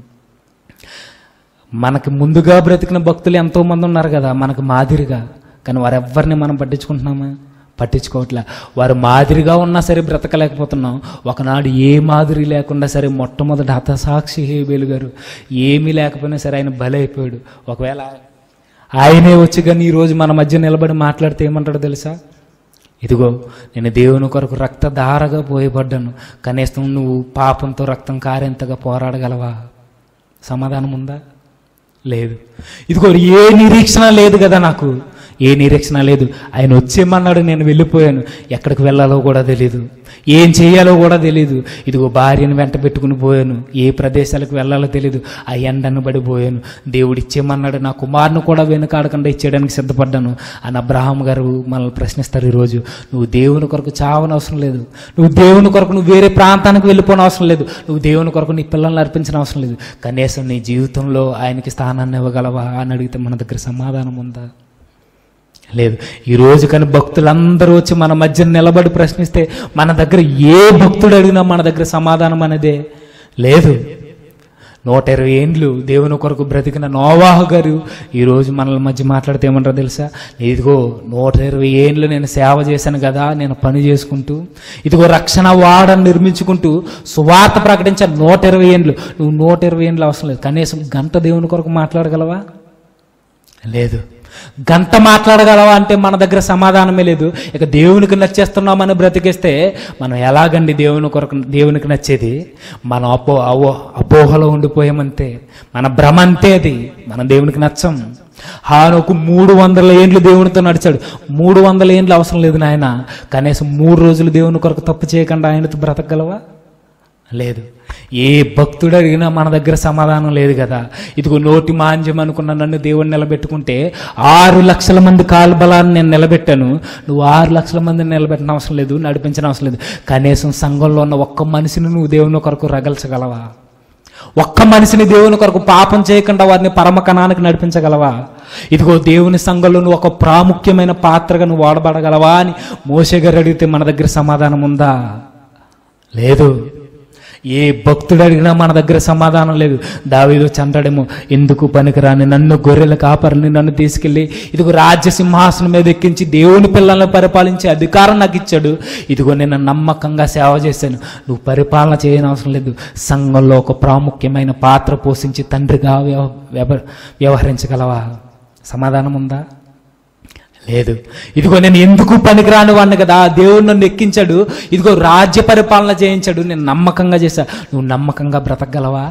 మనకి ముందుగా బ్రతికిన భక్తులు ఎంతోమంది ఉన్నారు కదా మనకు మాదిరిగా కానీ వారెవ్వరిని మనం పట్టించుకుంటున్నామా పట్టించుకోవట్లే వారు మాదిరిగా ఉన్నా సరే బ్రతకలేకపోతున్నాం ఒకనాడు ఏ మాదిరి లేకుండా సరే మొట్టమొదటి హతసాక్షి హేబేలు గారు ఏమీ లేకపోయినా సరే ఆయన బలైపోయాడు ఒకవేళ ఆయనే వచ్చి కానీ ఈరోజు మన మధ్య నిలబడి మాట్లాడితే ఏమంటాడో తెలుసా ఇదిగో నేను దేవుని కొరకు రక్తధారగా పోయబడ్డాను కనీసం నువ్వు పాపంతో రక్తం కారేంతగా పోరాడగలవా సమాధానం ఉందా లేదు ఇదిగో ఏ నిరీక్షణ లేదు కదా నాకు ఏ నిరీక్షణ లేదు ఆయన వచ్చేమన్నాడు నేను వెళ్ళిపోయాను ఎక్కడికి వెళ్ళాలో కూడా తెలియదు ఏం చేయాలో కూడా తెలియదు ఇదిగో భార్యను వెంట పెట్టుకుని పోయాను ఏ ప్రదేశాలకు వెళ్ళాలో తెలియదు ఆ ఎండను పడిపోయాను దేవుడు ఇచ్చేమన్నాడు నా కుమారుని కూడా వెనుకాడకుండా ఇచ్చేయడానికి సిద్ధపడ్డాను అని అబ్రహాం గారు మనల్ని ప్రశ్నిస్తారు ఈరోజు నువ్వు దేవుని కొరకు చావని అవసరం లేదు నువ్వు దేవుని కొరకు నువ్వు వేరే ప్రాంతానికి వెళ్ళిపోని అవసరం లేదు నువ్వు దేవుని కొరకు నీ పిల్లల్ని అర్పించిన అవసరం లేదు కనీసం నీ జీవితంలో ఆయనకి స్థానాన్ని ఇవ్వగలవా అని అడిగితే మన దగ్గర సమాధానం ఉందా లేదు ఈ రోజు కానీ భక్తులందరూ వచ్చి మన మధ్య నిలబడి ప్రశ్నిస్తే మన దగ్గర ఏ భక్తుడు అడిగినా మన దగ్గర సమాధానం అనేదే లేదు నూట ఇరవై ఏండ్లు దేవుని కొరకు బ్రతికిన నోవాహు గారు ఈరోజు మనల మధ్య మాట్లాడితే ఏమంటారో తెలుసా ఇదిగో నూట ఇరవై ఏండ్లు నేను సేవ చేశాను కదా నేను పని చేసుకుంటూ ఇదిగో రక్షణ వాడని నిర్మించుకుంటూ సువార్త ప్రకటించాను నూట ఇరవై ఏండ్లు నువ్వు నూట ఇరవై ఏండ్లు అవసరం లేదు కనీసం గంట దేవుని కొరకు మాట్లాడగలవా లేదు గంట మాట్లాడగలవా అంటే మన దగ్గర సమాధానమే లేదు ఇక దేవునికి నచ్చేస్తున్నామని బ్రతికేస్తే మనం ఎలాగండి దేవుని కొరకు దేవునికి నచ్చేది మనం అపో అవో అపోహలో ఉండిపోయామంతే మన భ్రమ అంతే అది మనం దేవునికి నచ్చం హానుకు మూడు వందల ఏండ్లు దేవునితో నడిచాడు మూడు వందల ఏండ్లు అవసరం లేదు నాయన కనీసం మూడు రోజులు దేవుని కొరకు తప్పు చేయకుండా ఆయనతో బ్రతకగలవా లేదు ఏ భక్తుడు అడిగినా మన దగ్గర సమాధానం లేదు కదా ఇదిగో నోటి మాంద్యం అనుకున్న నన్ను దేవుడిని నిలబెట్టుకుంటే ఆరు లక్షల మంది కాలు బలాన్ని నేను నిలబెట్టాను నువ్వు ఆరు లక్షల మందిని నిలబెట్టిన అవసరం లేదు నడిపించిన అవసరం లేదు కనీసం సంఘంలో ఉన్న ఒక్క మనిషిని నువ్వు దేవుని కొరకు రగల్చగలవా ఒక్క మనిషిని దేవుని కొరకు పాపం చేయకుండా వారిని పరమ కణానికి నడిపించగలవా ఇదిగో దేవుని సంఘంలో నువ్వు ఒక ప్రాముఖ్యమైన పాత్రగా నువ్వు వాడబడగలవా అని మోసే గారు అడిగితే మన దగ్గర సమాధానం ఉందా లేదు ఏ భక్తుడు అడిగినా మన దగ్గర సమాధానం లేదు దావీదు చంటాడేమో ఎందుకు పనికిరాని నన్ను గొర్రెల కాపరిని నన్ను తీసుకెళ్ళి ఇదిగో రాజ్య సింహాసనం మీద ఎక్కించి దేవుని పిల్లల్ని పరిపాలించే అధికారం నాకు ఇచ్చాడు ఇదిగో నేను నమ్మకంగా సేవ చేశాను నువ్వు పరిపాలన చేయని అవసరం లేదు సంఘంలో ఒక ప్రాముఖ్యమైన పాత్ర పోషించి తండ్రిగా వ్యవ వ్యవ- వ్యవహరించగలవా సమాధానం ఉందా లేదు ఇదిగో నేను ఎందుకు పనికిరాని వాడిని కదా దేవుడు నన్ను ఎక్కించాడు ఇదిగో రాజ్య పరిపాలన చేయించాడు నేను నమ్మకంగా చేశా నువ్వు నమ్మకంగా బ్రతకగలవా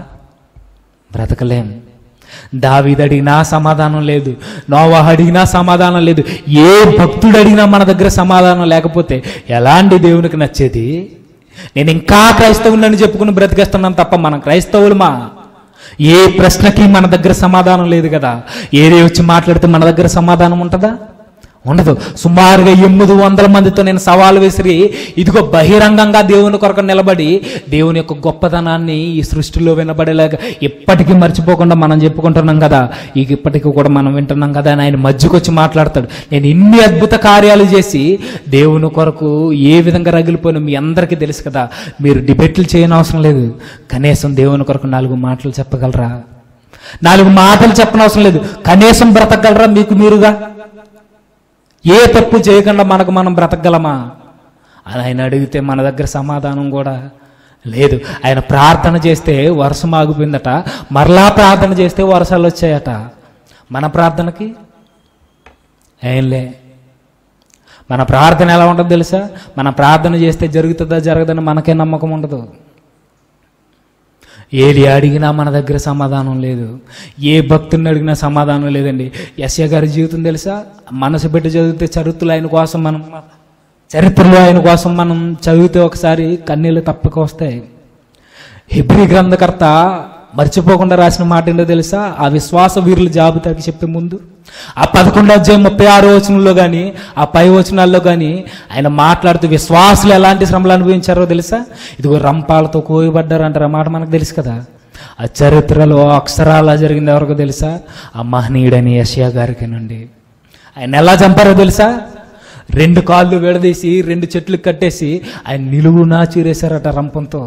బ్రతకలేం దావీదు అడిగినా సమాధానం లేదు నోవాహ్ అడిగినా సమాధానం లేదు ఏ భక్తుడు అడిగినా మన దగ్గర సమాధానం లేకపోతే ఎలాంటి దేవునికి నచ్చేది నేను ఇంకా క్రైస్తవులని చెప్పుకుని బ్రతికేస్తున్నాను తప్ప మనం క్రైస్తవులమా ఏ ప్రశ్నకి మన దగ్గర సమాధానం లేదు కదా ఏది వచ్చి మాట్లాడితే మన దగ్గర సమాధానం ఉంటుందా ఉండదు సుమారుగా ఎనిమిది వందల మందితో నేను సవాలు విసిరి ఇదిగో బహిరంగంగా దేవుని కొరకు నిలబడి దేవుని యొక్క గొప్పతనాన్ని ఈ సృష్టిలో వినబడేలాగా ఇప్పటికీ మర్చిపోకుండా మనం చెప్పుకుంటున్నాం కదా ఇక ఇప్పటికీ కూడా మనం వింటున్నాం కదా అని ఆయన మధ్యకు వచ్చి మాట్లాడతాడు నేను ఇన్ని అద్భుత కార్యాలు చేసి దేవుని కొరకు ఏ విధంగా రగిలిపోయినా మీ అందరికీ తెలుసు కదా మీరు డిబేట్లు చేయని అవసరం లేదు కనీసం దేవుని కొరకు నాలుగు మాటలు చెప్పగలరా నాలుగు మాటలు చెప్పనవసరం లేదు కనీసం బ్రతకగలరా మీకు మీరుగా ఏ తప్పు చేయకుండా మనకు మనం బ్రతకగలమా అని ఆయన అడిగితే మన దగ్గర సమాధానం కూడా లేదు ఆయన ప్రార్థన చేస్తే వర్షం ఆగిపోయిందట మరలా ప్రార్థన చేస్తే వర్షాలు వచ్చాయట మన ప్రార్థనకి ఏంలే మన ప్రార్థన ఎలా ఉంటుందో తెలుసా మన ప్రార్థన చేస్తే జరుగుతుందా జరగదని మనకే నమ్మకం ఉండదు ఏది అడిగినా మన దగ్గర సమాధానం లేదు ఏ భక్తుని అడిగినా సమాధానం లేదండి యశ్య గారి జీవితం తెలుసా మనసు పెట్టి చదివితే చరిత్రలు ఆయన కోసం మనం చరిత్రలో ఆయన కోసం మనం చదివితే ఒకసారి కన్నీళ్ళు తప్పక వస్తాయి హిబ్రి గ్రంథకర్త మర్చిపోకుండా రాసిన మాట ఏంటో తెలుసా ఆ విశ్వాస వీరుల జాబితాకి చెప్పే ముందు ఆ పదకొండో అధ్యాయం ముప్పై ఆరో వచనంలో కానీ ఆ పై వచనాల్లో కానీ ఆయన మాట్లాడుతూ విశ్వాసులు ఎలాంటి శ్రమలు అనుభవించారో తెలుసా ఇదిగో రంపాలతో కోయబడ్డారు అంటారు ఆ మాట మనకు తెలుసు కదా ఆ చరిత్రలో అక్షరాలా జరిగింది ఎవరికో తెలుసా ఆ మహనీయుడని యషియా గారికేనండి ఆయన ఎలా చంపారో తెలుసా రెండు కాళ్ళు విడదీసి రెండు చెట్లు కట్టేసి ఆయన నిలువునా చీరేశారట రంపంతో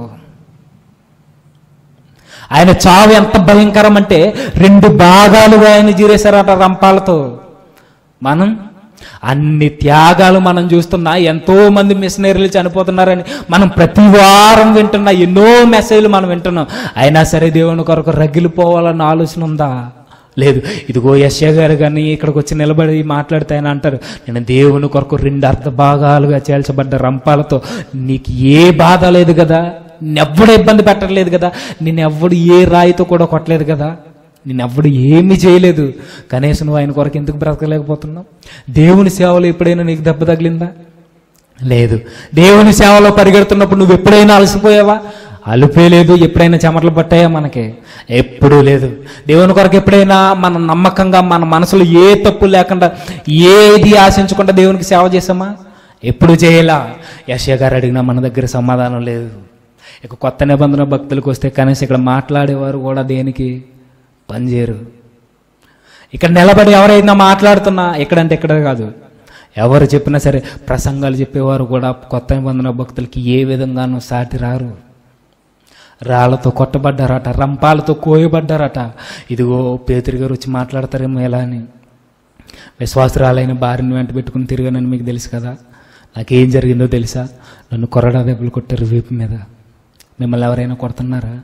ఆయన చావు ఎంత భయంకరం అంటే రెండు భాగాలుగా ఆయన జీరేశారట రంపాలతో మనం అన్ని త్యాగాలు మనం చూస్తున్నా ఎంతో మంది మిషనరీలు చనిపోతున్నారని మనం ప్రతి వారం వింటున్నా ఎన్నో మెసేజ్లు మనం వింటున్నాం అయినా సరే దేవుని కొరకు రగిలిపోవాలన్న ఆలోచన ఉందా లేదు ఇదిగో యశ్య గారు కానీ ఇక్కడికి వచ్చి నిలబడి మాట్లాడితే ఆయన అంటారు నేను దేవుని కొరకు రెండు అర్ధ భాగాలుగా చేల్చబడ్డ రంపాలతో నీకు ఏ బాధ లేదు కదా నిన్నెవ్వడు ఇబ్బంది పెట్టలేదు కదా నిన్నెవ్వడు ఏ రాయితో కూడా కొట్టలేదు కదా నిన్నెవ్వడు ఏమీ చేయలేదు కనీసం నువ్వు ఆయన కొరకు ఎందుకు బ్రతకలేకపోతున్నావు దేవుని సేవలో ఎప్పుడైనా నీకు దెబ్బ తగిలిందా లేదు దేవుని సేవలో పరిగెడుతున్నప్పుడు నువ్వు ఎప్పుడైనా అలసిపోయావా అలుపే లేదు ఎప్పుడైనా చెమటలు పట్టాయా మనకి ఎప్పుడూ లేదు దేవుని కొరకు ఎప్పుడైనా మన నమ్మకంగా మన మనసులో ఏ తప్పు లేకుండా ఏది ఆశించకుండా దేవునికి సేవ చేసామా ఎప్పుడు చేయలా యశ్య గారు అడిగినా మన దగ్గర సమాధానం లేదు ఇక కొత్త నిబంధన భక్తులకు వస్తే కనీసం ఇక్కడ మాట్లాడేవారు కూడా దేనికి పనిచేయరు ఇక్కడ నిలబడి ఎవరైనా మాట్లాడుతున్నా ఎక్కడంటే ఇక్కడ కాదు ఎవరు చెప్పినా సరే ప్రసంగాలు చెప్పేవారు కూడా కొత్త నిబంధన భక్తులకి ఏ విధంగానూ సాటి రారు రాళ్లతో కొట్టబడ్డారట రంపాలతో కోయబడ్డారట ఇదిగో పేతురి గారు వచ్చి మాట్లాడతారేమో ఎలా అని విశ్వాసరాలైన భార్యను వెంట పెట్టుకుని తిరిగానని మీకు తెలుసు కదా నాకేం జరిగిందో తెలుసా నన్ను కొరడా దెబ్బలు కొట్టారు వీపు మీద మిమ్మల్ని ఎవరైనా కొడుతున్నారా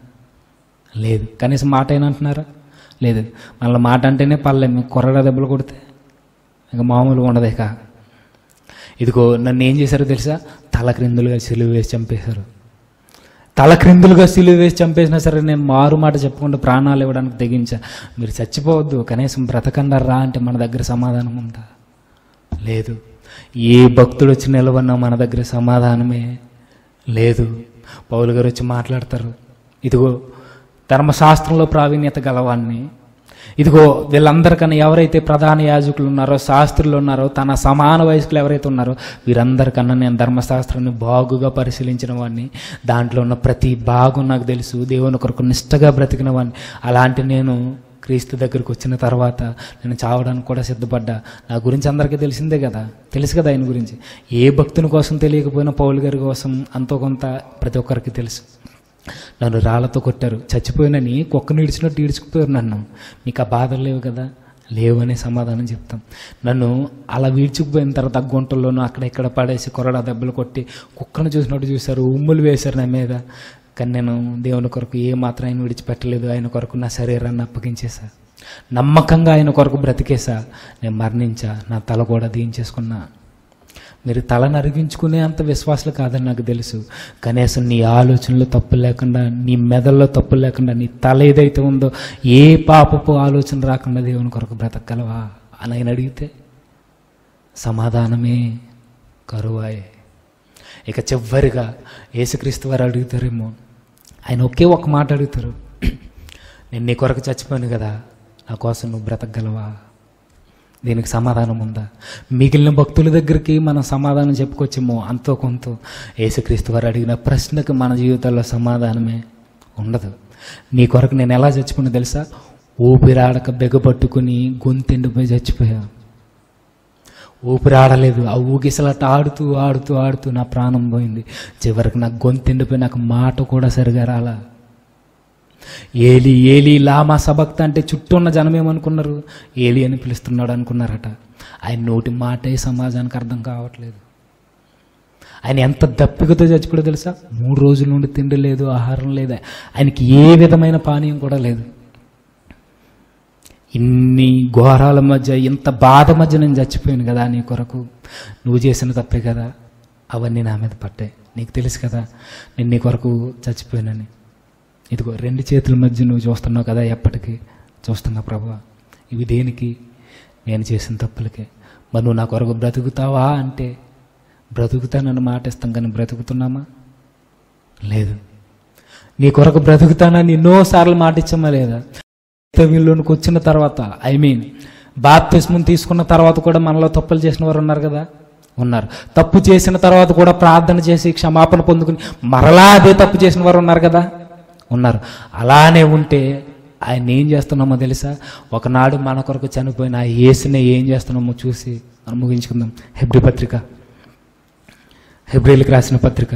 లేదు కనీసం మాట అయినా అంటున్నారా లేదు మళ్ళీ మాట అంటేనే పర్లేదు మీకు కొరడా దెబ్బలు కొడితే ఇంకా మామూలుగా ఉండదు ఇక ఇదిగో నన్ను ఏం చేశారో తెలుసా తల క్రిందులుగా సిలువ వేసి చంపేశారు తల క్రిందులుగా సిలువ వేసి చంపేసినా సరే నేను మారు మాట చెప్పకుండా ప్రాణాలు ఇవ్వడానికి తెగించా మీరు చచ్చిపోవద్దు కనీసం బ్రతకండర్రా అంటే మన దగ్గర సమాధానం ఉందా లేదు ఏ భక్తుడు వచ్చి నిలవన్నా మన దగ్గర సమాధానమే లేదు పౌలు గారు వచ్చి మాట్లాడతారు ఇదిగో ధర్మశాస్త్రంలో ప్రావీణ్యత గలవాన్ని ఇదిగో వీళ్ళందరికన్నా ఎవరైతే ప్రధాన యాజకులు ఉన్నారో శాస్త్రులు ఉన్నారో తన సమాన వయస్కులు ఎవరైతే ఉన్నారో వీరందరికన్నా నేను ధర్మశాస్త్రాన్ని బాగుగా పరిశీలించిన వాడిని దాంట్లో ఉన్న ప్రతి భాగం నాకు తెలుసు దేవుని కొరకు నిష్టగా బ్రతికిన వాడిని అలాంటి నేను క్రీస్తు దగ్గరికి వచ్చిన తర్వాత నేను చావడానికి కూడా సిద్ధపడ్డా నా గురించి అందరికీ తెలిసిందే కదా తెలుసు కదా ఆయన గురించి ఏ భక్తుని కోసం తెలియకపోయినా పౌలు గారి కోసం అంతో కొంత ప్రతి ఒక్కరికి తెలుసు నన్ను రాళ్లతో కొట్టారు చచ్చిపోయినని కుక్కను ఇడిచినట్టు ఈడ్చుకుపోయారు నన్ను మీకు ఆ బాధలు లేవు కదా లేవు అనే సమాధానం చెప్తాం నన్ను అలా వీడ్చుకుపోయిన తర్వాత ఆ గుంటల్లోనూ అక్కడ ఇక్కడ పడేసి కొరడా దెబ్బలు కొట్టి కుక్కను చూసినట్టు చూశారు ఉమ్ములు వేశారు నా మీద కానీ నేను దేవుని కొరకు ఏ మాత్రం ఆయన విడిచిపెట్టలేదు ఆయన కొరకు నా శరీరాన్ని అప్పగించేశా నమ్మకంగా ఆయన కొరకు బ్రతికేసా నేను మరణించా నా తల కూడా దీంచేసుకున్నా మీరు తల నరిగించుకునే అంత విశ్వాసాలు కాదని నాకు తెలుసు కనీసం నీ ఆలోచనలో తప్పు లేకుండా నీ మెదల్లో తప్పు లేకుండా నీ తల ఏదైతే ఉందో ఏ పాపపు ఆలోచన రాకుండా దేవుని కొరకు బ్రతకగలవా అని ఆయన అడిగితే సమాధానమే కరువాయే ఇక చివరిగా యేసుక్రీస్తు వారు అడుగుతారేమో ఆయన ఒకే ఒక మాట అడుగుతారు నేను నీ కొరకు చచ్చిపోయాను కదా నా కోసం నువ్వు బ్రతకగలవా దీనికి సమాధానం ఉందా మిగిలిన భక్తుల దగ్గరికి మనం సమాధానం చెప్పుకోవచ్చేమో అంతో కొంత యేసుక్రీస్తు వారు అడిగిన ప్రశ్నకు మన జీవితాల్లో సమాధానమే ఉండదు నీ కొరకు నేను ఎలా చచ్చిపోయినా తెలుసా ఊపిరాడక బెగపట్టుకుని గొంతెండిపోయి చచ్చిపోయా ఊపిరాడలేదు ఆ ఊగిసలాట ఆడుతూ ఆడుతూ ఆడుతూ నా ప్రాణం పోయింది చివరికి నాకు గొంతెండిపోయి నాకు మాట కూడా సరిగా రాలా ఏలి ఏలి లామా సబక్త అంటే చుట్టూ ఉన్న జనం ఏమనుకున్నారు ఏలి అని పిలుస్తున్నాడు అనుకున్నారట ఆయన నోటి మాటే సమాజానికి అర్థం కావట్లేదు ఆయన ఎంత దప్పికతో చచ్చిపోయాడో తెలుసా మూడు రోజుల నుండి తిండి లేదు ఆహారం లేదు ఆయనకి ఏ విధమైన పానీయం కూడా లేదు ఇన్ని ఘోరాల మధ్య ఇంత బాధ మధ్య నేను చచ్చిపోయాను కదా నీ కొరకు నువ్వు చేసిన తప్పే కదా అవన్నీ నా మీద పట్టాయి నీకు తెలుసు కదా నేను నీ కొరకు చచ్చిపోయానని ఇదిగో రెండు చేతుల మధ్య నువ్వు చూస్తున్నావు కదా ఎప్పటికీ చూస్తున్నా ప్రభా ఇవి దేనికి నేను చేసిన తప్పులకే మరి నువ్వు నా కొరకు బ్రతుకుతావా అంటే బ్రతుకుతానని మాట ఇస్తాం కానీ బ్రతుకుతున్నామా లేదు నీ కొరకు బ్రతుకుతానని ఎన్నోసార్లు మాట ఇచ్చామా లేదా క్రైస్తవ్యంలోనికి వచ్చిన తర్వాత ఐ మీన్ బాప్తిస్మం తీసుకున్న తర్వాత కూడా మనలో తప్పులు చేసిన వారు ఉన్నారు కదా ఉన్నారు తప్పు చేసిన తర్వాత కూడా ప్రార్థన చేసి క్షమాపణ పొందుకుని మరలా అదే తప్పు చేసిన వారు ఉన్నారు కదా ఉన్నారు అలానే ఉంటే ఆయన ఏం చేస్తున్నామో తెలుసా ఒకనాడు మన కొరకు చనిపోయిన ఆ యేసునే ఏం చేస్తున్నామో చూసి మనం ముగించుకుందాం హెబ్రి పత్రిక హెబ్రిల్కి రాసిన పత్రిక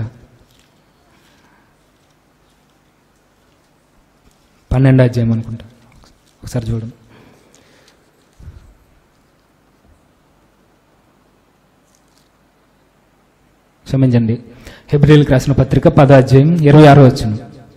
పన్నెండు అధ్యాయం అనుకుంటా ఒకసారి చూడండి క్షమించండి హెబ్రిల్కి రాసిన పత్రిక పద అధ్యాయం ఇరవై ఆరో వచ్చిన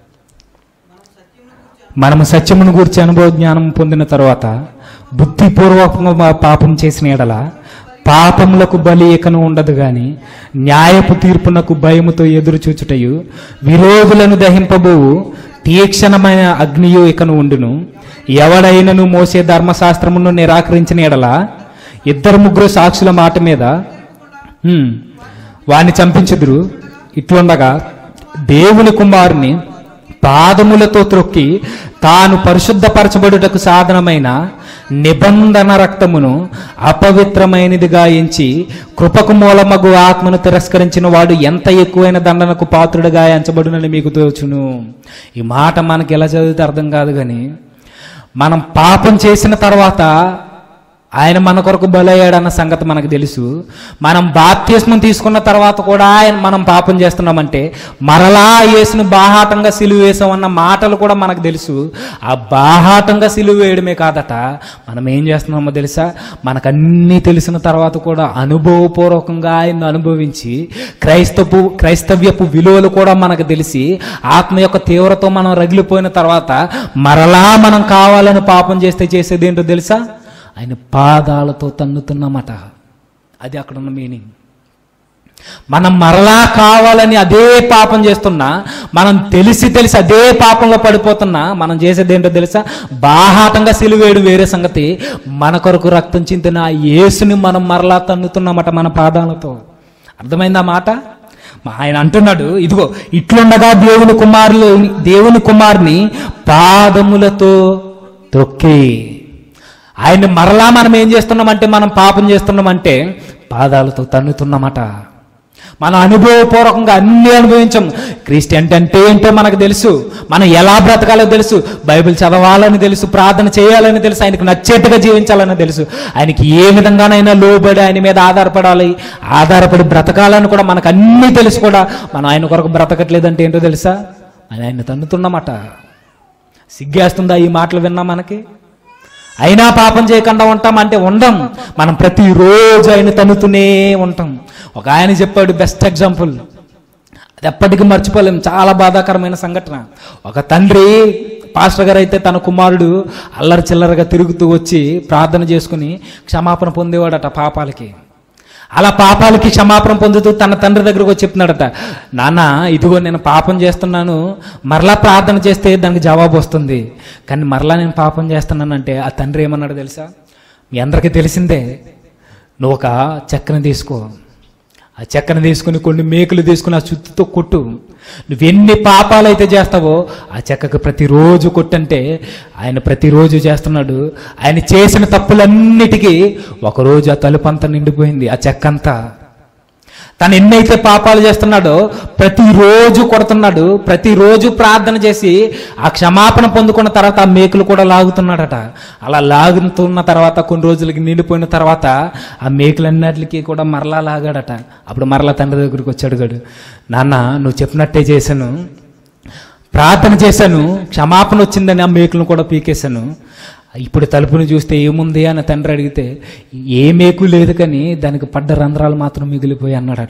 మనము సత్యమును గూర్చి అనుభవ జ్ఞానం పొందిన తర్వాత బుద్ధిపూర్వకంగా పాపం చేసిన ఎడల పాపములకు బలి ఇకను ఉండదు గాని న్యాయపు తీర్పునకు భయముతో ఎదురు చూచుటయు విరోధులను దహింపబోవు తీక్షణమైన అగ్నియు ఇకను ఉండును ఎవడైనను మోసే ధర్మశాస్త్రమును నిరాకరించిన ఎడల ఇద్దరు ముగ్గురు సాక్షుల మాట మీద హ్మ్, వాణ్ణి చంపించుదురు ఇట్లుండగా దేవుని కుమారుని పాదములతో త్రొక్కి తాను పరిశుద్ధపరచబడుటకు సాధనమైన నిబంధన రక్తమును అపవిత్రమైనదిగా ఎంచి కృపకు మూలమగు ఆత్మను తిరస్కరించిన వాడు ఎంత ఎక్కువైన దండనకు పాత్రుడిగా ఎంచబడునని మీకు తోచును ఈ మాట మనకి ఎలా చదివితే అర్థం కాదు కానీ మనం పాపం చేసిన తర్వాత ఆయన మన కొరకు బలయ్యాడన్న సంగతి మనకు తెలుసు మనం బాప్తిస్మం తీసుకున్న తర్వాత కూడా ఆయన మనం పాపం చేస్తున్నామంటే మరలా యేసును బాహాటంగా సిలువ వేసామన్న మాటలు కూడా మనకు తెలుసు ఆ బాహాటంగా సిలువ వేయడమే కాదట మనం ఏం చేస్తున్నామో తెలుసా మనకు అన్నీ తెలిసిన తర్వాత కూడా అనుభవపూర్వకంగా ఆయన అనుభవించి క్రైస్తపు క్రైస్తవ్యపు విలువలు కూడా మనకు తెలిసి ఆత్మ యొక్క తీవ్రతో మనం రగిలిపోయిన తర్వాత మరలా మనం కావాలని పాపం చేస్తే చేసేది ఏంటో తెలుసా ఆయన పాదాలతో తన్నుతున్నామట అది అక్కడ ఉన్న మీనింగ్ మనం మరలా కావాలని అదే పాపం చేస్తున్నా మనం తెలిసి తెలిసి అదే పాపంలో పడిపోతున్నా మనం చేసేది ఏంటో తెలుసా బాహాటంగా సిలువేయడం వేరే సంగతి మన కొరకు రక్తం చింతిన ఆ యేసుని మనం మరలా తన్నుతున్నామట మన పాదాలతో అర్థమైందా మాట ఆయన అంటున్నాడు ఇదిగో ఇట్లుండగా దేవుని కుమారులు దేవుని కుమారుని పాదములతో తొక్కి ఆయన మరలా మనం ఏం చేస్తున్నామంటే మనం పాపం చేస్తున్నామంటే పాదాలతో తన్నుతున్నామట మనం అనుభవపూర్వకంగా అన్ని అనుభవించాం క్రిస్టియన్ అంటే ఏంటో మనకు తెలుసు మనం ఎలా బ్రతకాలో తెలుసు బైబిల్ చదవాలని తెలుసు ప్రార్థన చేయాలని తెలుసు ఆయనకు నచ్చేట్టుగా జీవించాలని తెలుసు ఆయనకి ఏ విధంగానైనా లోబడి ఆయన మీద ఆధారపడాలి ఆధారపడి బ్రతకాలని కూడా మనకు అన్నీ తెలుసు కూడా మనం ఆయన కొరకు బ్రతకట్లేదంటే ఏంటో తెలుసా ఆయన ఆయన తన్నుతున్నమాట సిగ్గేస్తుందా ఈ మాటలు విన్నా మనకి అయినా పాపం చేయకుండా ఉంటాం అంటే ఉండం మనం ప్రతిరోజు ఆయన తన్నుతూనే ఉంటాం ఒక ఆయన చెప్పాడు బెస్ట్ ఎగ్జాంపుల్ అది ఎప్పటికీ మర్చిపోలేం చాలా బాధాకరమైన సంఘటన ఒక తండ్రి పాస్టర్ గారు అయితే తన కుమారుడు అల్లరి చిల్లరగా తిరుగుతూ వచ్చి ప్రార్థన చేసుకుని క్షమాపణ పొందేవాడట పాపాలకి అలా పాపాలకి క్షమాపణ పొందుతూ తన తండ్రి దగ్గరకు వచ్చి చెప్తున్నాడట నాన్న ఇదిగో నేను పాపం చేస్తున్నాను మరలా ప్రార్థన చేస్తే దానికి జవాబు వస్తుంది కానీ మరలా నేను పాపం చేస్తున్నానంటే ఆ తండ్రి ఏమన్నాడు తెలుసా మీ అందరికీ తెలిసిందే నువ్వు ఒక చెక్కని తీసుకో ఆ చెక్కను తీసుకుని కొన్ని మేకులు తీసుకుని ఆ చుట్టుతో కొట్టు నువ్వెన్ని పాపాలు అయితే చేస్తావో ఆ చెక్కకు ప్రతిరోజు కొట్టంటే ఆయన ప్రతిరోజు చేస్తున్నాడు ఆయన చేసిన తప్పులన్నిటికీ ఒకరోజు ఆ తలుపంతా నిండిపోయింది ఆ చెక్కంతా తను ఎన్నైతే పాపాలు చేస్తున్నాడో ప్రతిరోజు కొడుతున్నాడు ప్రతిరోజు ప్రార్థన చేసి ఆ క్షమాపణ పొందుకున్న తర్వాత ఆ మేకులు కూడా లాగుతున్నాడట అలా లాగుతున్న తర్వాత కొన్ని రోజులకి నిండిపోయిన తర్వాత ఆ మేకులన్నిటికీ కూడా మరలా లాగాడట అప్పుడు మరలా తండ్రి దగ్గరికి వచ్చాడు గడు నాన్న నువ్వు చెప్పినట్టే చేశాను ప్రార్థన చేశాను క్షమాపణ వచ్చిందని ఆ మేకులను కూడా పీకేశాను ఇప్పుడు తలుపుని చూస్తే ఏముంది అని తండ్రి అడిగితే ఏ మేకు లేదు కానీ దానికి పడ్డ రంధ్రాలు మాత్రం మిగిలిపోయి అన్నాడట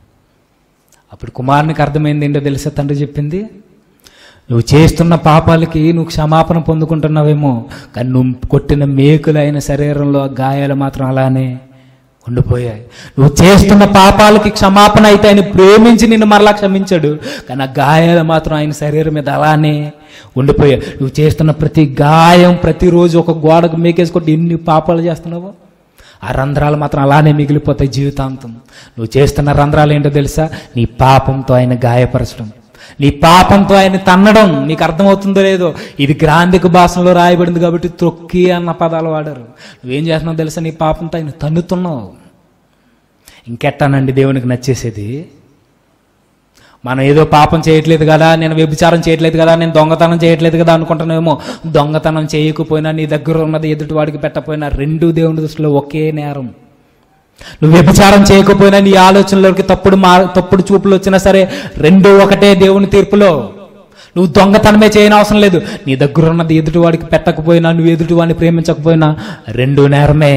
అప్పుడు కుమారునికి అర్థమైంది ఏంటో తెలుసా తండ్రి చెప్పింది నువ్వు చేస్తున్న పాపాలకి నువ్వు క్షమాపణ పొందుకుంటున్నావేమో కానీ నువ్వు కొట్టిన మేకులైన శరీరంలో ఆ గాయాలు మాత్రం అలానే ఉండిపోయాయి నువ్వు చేస్తున్న పాపాలకి క్షమాపణ అయితే ఆయన ప్రేమించి నిన్ను మరలా క్షమించాడు కానీ ఆ గాయాలు మాత్రం ఆయన శరీరం మీద అలానే ఉండిపోయాయి నువ్వు చేస్తున్న ప్రతి గాయం ప్రతిరోజు ఒక గోడకు మేకేసుకుంటే ఎన్ని పాపాలు చేస్తున్నావో ఆ రంధ్రాలు మాత్రం అలానే మిగిలిపోతాయి జీవితాంతం నువ్వు చేస్తున్న రంధ్రాలు ఏంటో తెలుసా నీ పాపంతో ఆయన గాయపరచడం నీ పాపంతో ఆయన తన్నడం నీకు అర్థమవుతుందో లేదో ఇది గ్రాంధిక భాషలో రాయబడింది కాబట్టి త్రొక్కి అన్న పదాలు వాడారు నువ్వేం చేస్తున్నావు తెలుసా నీ పాపంతో ఆయన తన్నుతున్నావు ఇంకెట్టానండి దేవునికి నచ్చేసేది మనం ఏదో పాపం చేయట్లేదు కదా నేను వ్యభిచారం చేయట్లేదు కదా నేను దొంగతనం చేయట్లేదు కదా అనుకుంటున్నామేమో దొంగతనం చేయకపోయినా నీ దగ్గర ఉన్నది ఎదుటి వాడికి పెట్టకపోయినా రెండు దేవుని దృష్టిలో ఒకే నేరం నువ్వు వ్యభిచారం చేయకపోయినా నీ ఆలోచనలోకి తప్పుడు మా తప్పుడు చూపులు వచ్చినా సరే రెండు ఒకటే దేవుని తీర్పులో నువ్వు దొంగతనమే చేయని అవసరం లేదు నీ దగ్గర ఉన్నది ఎదుటివాడికి పెట్టకపోయినా నువ్వు ఎదుటివాడిని ప్రేమించకపోయినా రెండు నేరమే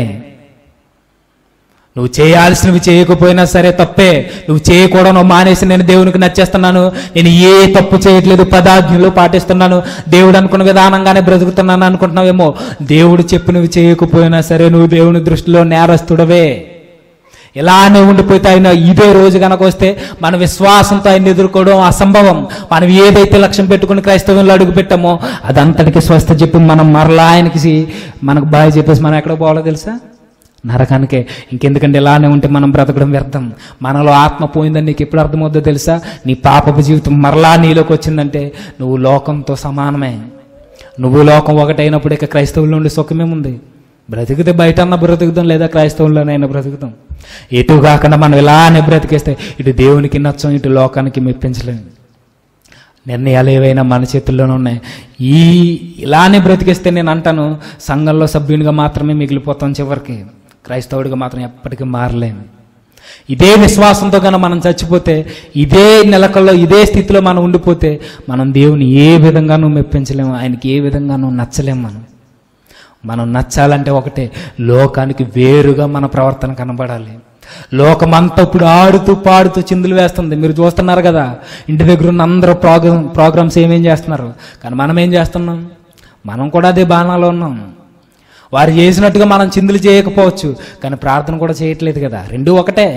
నువ్వు చేయాల్సినవి చేయకపోయినా సరే తప్పే నువ్వు చేయకూడదు మానేసి నేను దేవునికి నచ్చేస్తున్నాను నేను ఏ తప్పు చేయట్లేదు పదాజ్ఞలు పాటిస్తున్నాను దేవుడు అనుకున్న విధానంగానే బ్రతుకుతున్నాను అనుకుంటున్నావేమో దేవుడు చెప్పినవి చేయకపోయినా సరే నువ్వు దేవుని దృష్టిలో నేరస్తుడవే ఇలానే ఉండిపోతే ఆయన ఇదే రోజు కనుక వస్తే మన విశ్వాసంతో ఆయన ఎదుర్కోవడం అసంభవం మనం ఏదైతే లక్ష్యం పెట్టుకుని క్రైస్తవంలో అడుగు పెట్టామో అదంతటికి స్వస్థ చెప్పి మనం మరలా ఆయనకి మనకు బాగా చెప్పేసి మనం ఎక్కడ పోవాలో తెలుసా నరకానికే ఇంకెందుకంటే ఇలానే ఉంటే మనం బ్రతకడం వ్యర్థం మనలో ఆత్మ పోయిందని నీకు ఎప్పుడు అర్థమవుద్దో తెలుసా నీ పాపపు జీవితం మరలా నీలోకి వచ్చిందంటే నువ్వు లోకంతో సమానమే నువ్వు లోకం ఒకటైనప్పుడు ఇక క్రైస్తవుల్లో ఉండే సుఖమేముంది బ్రతికితే బయట అన్న బ్రతుకుతాం లేదా క్రైస్తవుల్లోనైనా బ్రతుకుతాం ఎటు కాకుండా మనం ఇలానే బ్రతికేస్తే ఇటు దేవునికి నచ్చం ఇటు లోకానికి మెప్పించలేము నిర్ణయాలు ఏవైనా మన చేతుల్లోనే ఉన్నాయి ఈ ఇలానే బ్రతికేస్తే నేను అంటాను సంఘంలో సభ్యునిగా మాత్రమే మిగిలిపోతాం చివరికి క్రైస్తవుడిగా మాత్రం ఎప్పటికీ మారలేము ఇదే విశ్వాసంతో కనుక మనం చచ్చిపోతే ఇదే నెలకల్లో ఇదే స్థితిలో మనం ఉండిపోతే మనం దేవుని ఏ విధంగానూ మెప్పించలేము ఆయనకి ఏ విధంగానూ నచ్చలేము మనం మనం నచ్చాలంటే ఒకటే లోకానికి వేరుగా మన ప్రవర్తన కనబడాలి లోకమంతా ఇప్పుడు ఆడుతూ పాడుతూ చిందులు వేస్తుంది మీరు చూస్తున్నారు కదా ఇంటి దగ్గర ఉన్న అందరూ ప్రోగ్రామ్ ప్రోగ్రామ్స్ ఏమేం చేస్తున్నారు కానీ మనం ఏం చేస్తున్నాం మనం కూడా అదే బాణాలో ఉన్నాం వారు చేసినట్టుగా మనం చిందులు చేయకపోవచ్చు కానీ ప్రార్థన కూడా చేయట్లేదు కదా రెండు ఒకటే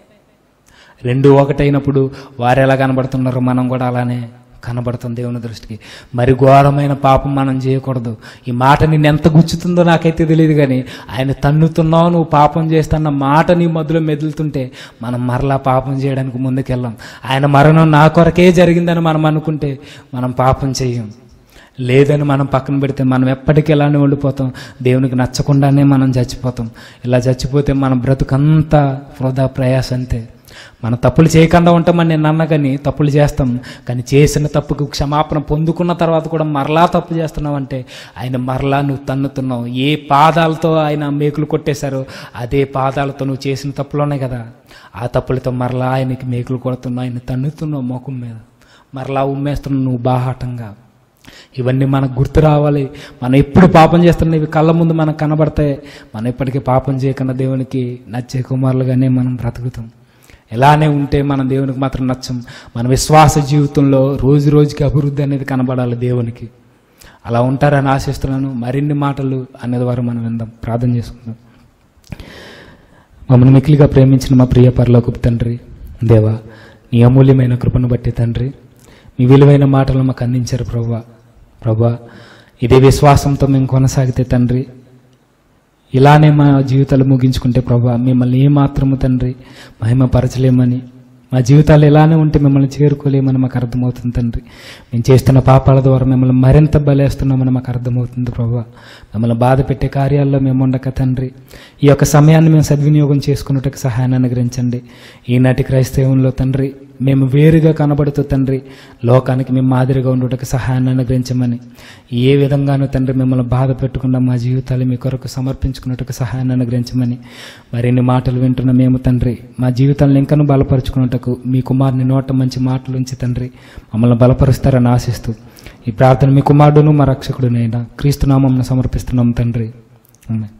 రెండు ఒకటైనప్పుడు వారు ఎలా కనబడుతున్నారో మనం కూడా అలానే కనబడుతుంది దేవుని దృష్టికి మరి ఘోరమైన పాపం మనం చేయకూడదు ఈ మాట నిన్ను ఎంత గుచ్చుతుందో నాకైతే తెలియదు కానీ ఆయన తన్నుతున్నావు నువ్వు పాపం చేస్తున్న మాట నీ మధ్యలో మెదులుతుంటే మనం మరలా పాపం చేయడానికి ముందుకెళ్ళాం ఆయన మరణం నా కొరకే జరిగిందని మనం అనుకుంటే మనం పాపం చెయ్యం లేదని మనం పక్కన పెడితే మనం ఎప్పటికీ ఇలానే ఉండిపోతాం దేవునికి నచ్చకుండానే మనం చచ్చిపోతాం ఇలా చచ్చిపోతే మన బ్రతుకంతా వృధా ప్రయాస అంతే మన తప్పులు చేయకుండా ఉంటామని నేను అన్న కానీ తప్పులు చేస్తాం కానీ చేసిన తప్పుకు క్షమాపణ పొందుకున్న తర్వాత కూడా మరలా తప్పు చేస్తున్నావు అంటే ఆయన మరలా నువ్వు తన్నుతున్నావు ఏ పాదాలతో ఆయన మేకులు కొట్టేశారో అదే పాదాలతో నువ్వు చేసిన తప్పులోనే కదా ఆ తప్పులతో మరలా ఆయనకి మేకులు కొడుతున్నావు ఆయన తన్నుతున్నావు ముఖం మీద మరలా ఉమ్మేస్తున్నావు నువ్వు బాహాటంగా ఇవన్నీ మనకు గుర్తు రావాలి మనం ఎప్పుడు పాపం చేస్తున్న ఇవి కళ్ళ ముందు మనకు కనబడతాయి మనం ఎప్పటికీ పాపం చేయకుండా దేవునికి నచ్చే కుమారులుగానే మనం బ్రతుకుతాం ఎలానే ఉంటే మనం దేవునికి మాత్రం నచ్చం మన విశ్వాస జీవితంలో రోజు రోజుకి అభివృద్ధి అనేది కనబడాలి దేవునికి అలా ఉంటారని ఆశిస్తున్నాను మరిన్ని మాటలు అనేది వారు మనం విందాం ప్రార్థన చేసుకుందాం మమ్మల్ని మిక్కిలిగా ప్రేమించిన మా ప్రియ పరలోకపు తండ్రి దేవా నీ అమూల్యమైన కృపను బట్టి తండ్రి మీ విలువైన మాటలు మాకు అందించారు ప్రభా ప్రభా ఇదే విశ్వాసంతో మేము కొనసాగితే తండ్రి ఇలానే మా జీవితాలు ముగించుకుంటే ప్రభా మిమ్మల్ని ఏమాత్రము తండ్రి మహిమపరచలేమని మా జీవితాలు ఇలానే ఉంటే మిమ్మల్ని చేరుకోలేమని మాకు అర్థమవుతుంది తండ్రి మేము చేస్తున్న పాపాల ద్వారా మిమ్మల్ని మరింత బలేస్తున్నామని మాకు అర్థమవుతుంది ప్రభా మిమ్మల్ని బాధ పెట్టే కార్యాల్లో మేము ఉండక తండ్రి ఈ యొక్క సమయాన్ని మేము సద్వినియోగం చేసుకున్నట్టుకు సహాయాన్ని అనుగ్రహించండి ఈనాటి క్రైస్తవంలో తండ్రి మేము వేరుగా కనబడుతూ తండ్రి లోకానికి మేము మాదిరిగా ఉండుటకు సహాయాన్ని అనుగ్రహించమని ఏ విధంగానూ తండ్రి మిమ్మల్ని బాధ పెట్టకుండా మా జీవితాలు మీ కొరకు సమర్పించుకున్నట్టుకు సహాయాన్ని అనుగ్రహించమని మరిన్ని మాటలు వింటున్న మేము తండ్రి మా జీవితాలను ఇంకను బలపరుచుకున్నట్టుకు మీ కుమారుని నోట మంచి మాటలు ఉంచి తండ్రి మమ్మల్ని బలపరుస్తారని ఆశిస్తూ ఈ ప్రార్థన మీ కుమారుడును మా రక్షకుడునైనా క్రీస్తునామం సమర్పిస్తున్నాం తండ్రి ఆమేన్.